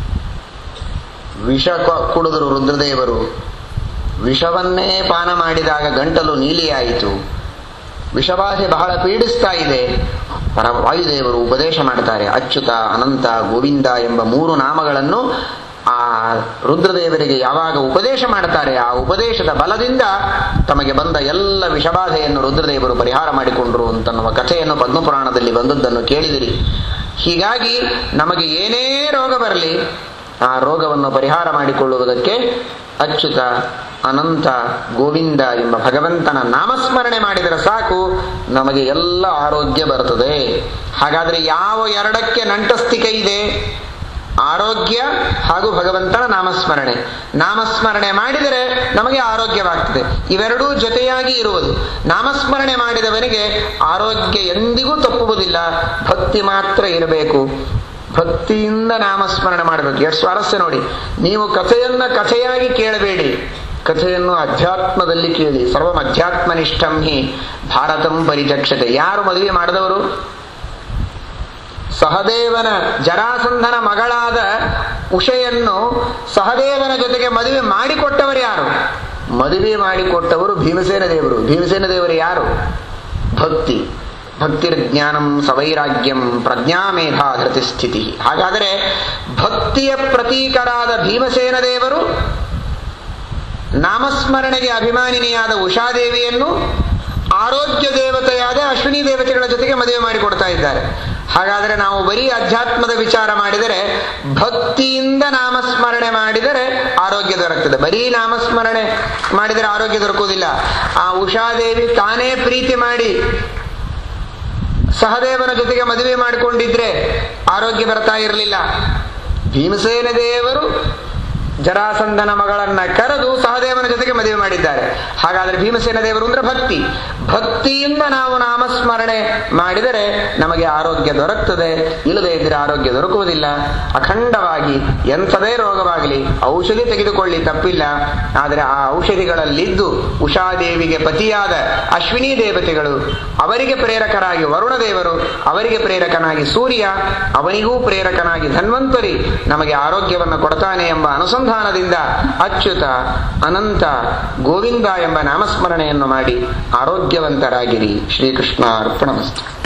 ವಿಷ ಕ- ಕುಡಿದರು ರುದ್ರದೇವರು ವಿಷವನ್ನೇ ಪಾನ ಮಾಡಿದಾಗ ಗಂಟಲು ನೀಲಿಯಾಯಿತು ವಿಷಬಾಧೆ ಬಹಳ ಪೀಡಿಸ್ತಾ ಇದೆ ಪರ ವಾಯುದೇವರು ಉಪದೇಶ ಮಾಡ್ತಾರೆ ಅಚ್ಯುತ ಅನಂತ ಗೋವಿಂದ ಎಂಬ ಮೂರು ನಾಮಗಳನ್ನು ಆ ರುದ್ರದೇವರಿಗೆ ಯಾವಾಗ ಉಪದೇಶ ಮಾಡ್ತಾರೆ ಆ ಉಪದೇಶದ ಬಲದಿಂದ ತಮಗೆ ಬಂದ ಎಲ್ಲ ವಿಷಬಾಧೆಯನ್ನು ರುದ್ರದೇವರು ಪರಿಹಾರ ಮಾಡಿಕೊಂಡ್ರು ಅಂತನ್ನುವ ಕಥೆಯನ್ನು ಪದ್ಮಪುರಾಣದಲ್ಲಿ ಬಂದದ್ದನ್ನು ಕೇಳಿದಿರಿ ಹೀಗಾಗಿ ನಮಗೆ ಏನೇ ರೋಗ ಬರಲಿ ಆ ರೋಗವನ್ನು ಪರಿಹಾರ ಮಾಡಿಕೊಳ್ಳುವುದಕ್ಕೆ ಅಚ್ಯುತ ಅನಂತ ಗೋವಿಂದ ಎಂಬ ಭಗವಂತನ ನಾಮಸ್ಮರಣೆ ಮಾಡಿದರೆ ಸಾಕು ನಮಗೆ ಎಲ್ಲ ಆರೋಗ್ಯ ಬರುತ್ತದೆ ಹಾಗಾದ್ರೆ ಯಾವ ಎರಡಕ್ಕೆ ನಂಟಸ್ತಿಕೆ ಇದೆ ಆರೋಗ್ಯ ಹಾಗೂ ಭಗವಂತನ ನಾಮಸ್ಮರಣೆ ನಾಮಸ್ಮರಣೆ ಮಾಡಿದರೆ ನಮಗೆ ಆರೋಗ್ಯವಾಗ್ತದೆ ಇವೆರಡೂ ಜೊತೆಯಾಗಿ ಇರುವುದು ನಾಮಸ್ಮರಣೆ ಮಾಡಿದವನಿಗೆ ಆರೋಗ್ಯ ಎಂದಿಗೂ ತಪ್ಪುವುದಿಲ್ಲ ಭಕ್ತಿ ಮಾತ್ರ ಇರಬೇಕು ಭಕ್ತಿಯಿಂದ ನಾಮಸ್ಮರಣೆ ಮಾಡಬೇಕು ಎಷ್ಟು ಸ್ವಾರಸ್ಯ ನೋಡಿ ನೀವು ಕಥೆಯನ್ನ ಕಥೆಯಾಗಿ ಕೇಳಬೇಡಿ ಕಥೆಯನ್ನು ಅಧ್ಯಾತ್ಮದಲ್ಲಿ ಕೇಳಿ ಸರ್ವಂ ಅಧ್ಯಾತ್ಮನಿಷ್ಠಂ ಹಿ ಭಾರತಂ ಪರಿಚಕ್ಷತೆ ಯಾರು ಮದುವೆ ಮಾಡಿದವರು ಸಹದೇವನ ಜರಾಸಂಧನ ಮಗಳಾದ ಉಷೆಯನ್ನು ಸಹದೇವನ ಜೊತೆಗೆ ಮದುವೆ ಮಾಡಿಕೊಟ್ಟವರು ಯಾರು ಮದುವೆ ಮಾಡಿಕೊಟ್ಟವರು ಭೀಮಸೇನ ದೇವರು ಭೀಮಸೇನ ದೇವರು ಯಾರು ಭಕ್ತಿ ಭಕ್ತಿರ್ಜ್ಞಾನಂ ಸವೈರಾಗ್ಯಂ ಪ್ರಜ್ಞಾಮೇಧಾ ಧೃತಿ ಸ್ಥಿತಿ ಹಾಗಾದರೆ ಭಕ್ತಿಯ ಪ್ರತೀಕರಾದ ಭೀಮಸೇನ ದೇವರು ನಾಮಸ್ಮರಣೆಗೆ ಅಭಿಮಾನಿನಿಯಾದ ಉಷಾದೇವಿಯನ್ನು ಆರೋಗ್ಯ ದೇವತೆಯಾದ ಅಶ್ವಿನಿ ದೇವತೆಗಳ ಜೊತೆಗೆ ಮದುವೆ ಮಾಡಿಕೊಡ್ತಾ ಇದ್ದಾರೆ ಹಾಗಾದರೆ ನಾವು ಬರೀ ಅಧ್ಯಾತ್ಮದ ವಿಚಾರ ಮಾಡಿದರೆ ಭಕ್ತಿಯಿಂದ ನಾಮಸ್ಮರಣೆ ಮಾಡಿದರೆ ಆರೋಗ್ಯ ದೊರಕ್ತದೆ ಬರೀ ನಾಮಸ್ಮರಣೆ ಮಾಡಿದರೆ ಆರೋಗ್ಯ ದೊರಕುವುದಿಲ್ಲ ಆ ಉಷಾದೇವಿ ತಾನೇ ಪ್ರೀತಿ ಮಾಡಿ ಸಹದೇವನ ಜೊತೆಗೆ ಮದುವೆ ಮಾಡಿಕೊಂಡಿದ್ರೆ ಆರೋಗ್ಯ ಬರ್ತಾ ಇರಲಿಲ್ಲ ಭೀಮಸೇನ ದೇವರು ಜರಾಸಂಧನ ಮಗಳನ್ನ ಕರೆದು ಸಹದೇವನ ಜೊತೆಗೆ ಮದುವೆ ಮಾಡಿದ್ದಾರೆ ಹಾಗಾದ್ರೆ ಭೀಮಸೇನ ದೇವರು ಅಂದ್ರೆ ಭಕ್ತಿ ಭಕ್ತಿಯಿಂದ ನಾವು ನಾಮಸ್ಮರಣೆ ಮಾಡಿದರೆ ನಮಗೆ ಆರೋಗ್ಯ ದೊರಕ್ತದೆ ಇಲ್ಲದೇ ಇದ್ರೆ ಆರೋಗ್ಯ ದೊರಕುವುದಿಲ್ಲ ಅಖಂಡವಾಗಿ ಎಂಥದೇ ರೋಗವಾಗಲಿ ಔಷಧಿ ತೆಗೆದುಕೊಳ್ಳಿ ತಪ್ಪಿಲ್ಲ ಆದರೆ ಆ ಔಷಧಿಗಳಲ್ಲಿದ್ದು ಉಷಾದೇವಿಗೆ ಪತಿಯಾದ ಅಶ್ವಿನಿ ದೇವತೆಗಳು ಅವರಿಗೆ ಪ್ರೇರಕರಾಗಿ ವರುಣ ದೇವರು ಅವರಿಗೆ ಪ್ರೇರಕನಾಗಿ ಸೂರ್ಯ ಅವನಿಗೂ ಪ್ರೇರಕನಾಗಿ ಧನ್ವಂತರಿ ನಮಗೆ ಆರೋಗ್ಯವನ್ನು ಕೊಡ್ತಾನೆ ಎಂಬ ಅನುಸಂಧಾನದಿಂದ ಅಚ್ಯುತ ಅನಂತ ಗೋವಿಂದ ಎಂಬ ನಾಮಸ್ಮರಣೆಯನ್ನು ಮಾಡಿ ಆರೋಗ್ಯವಂತರಾಗಿರಿ ಶ್ರೀಕೃಷ್ಣ ಅರ್ಪಣಮಸ್ತು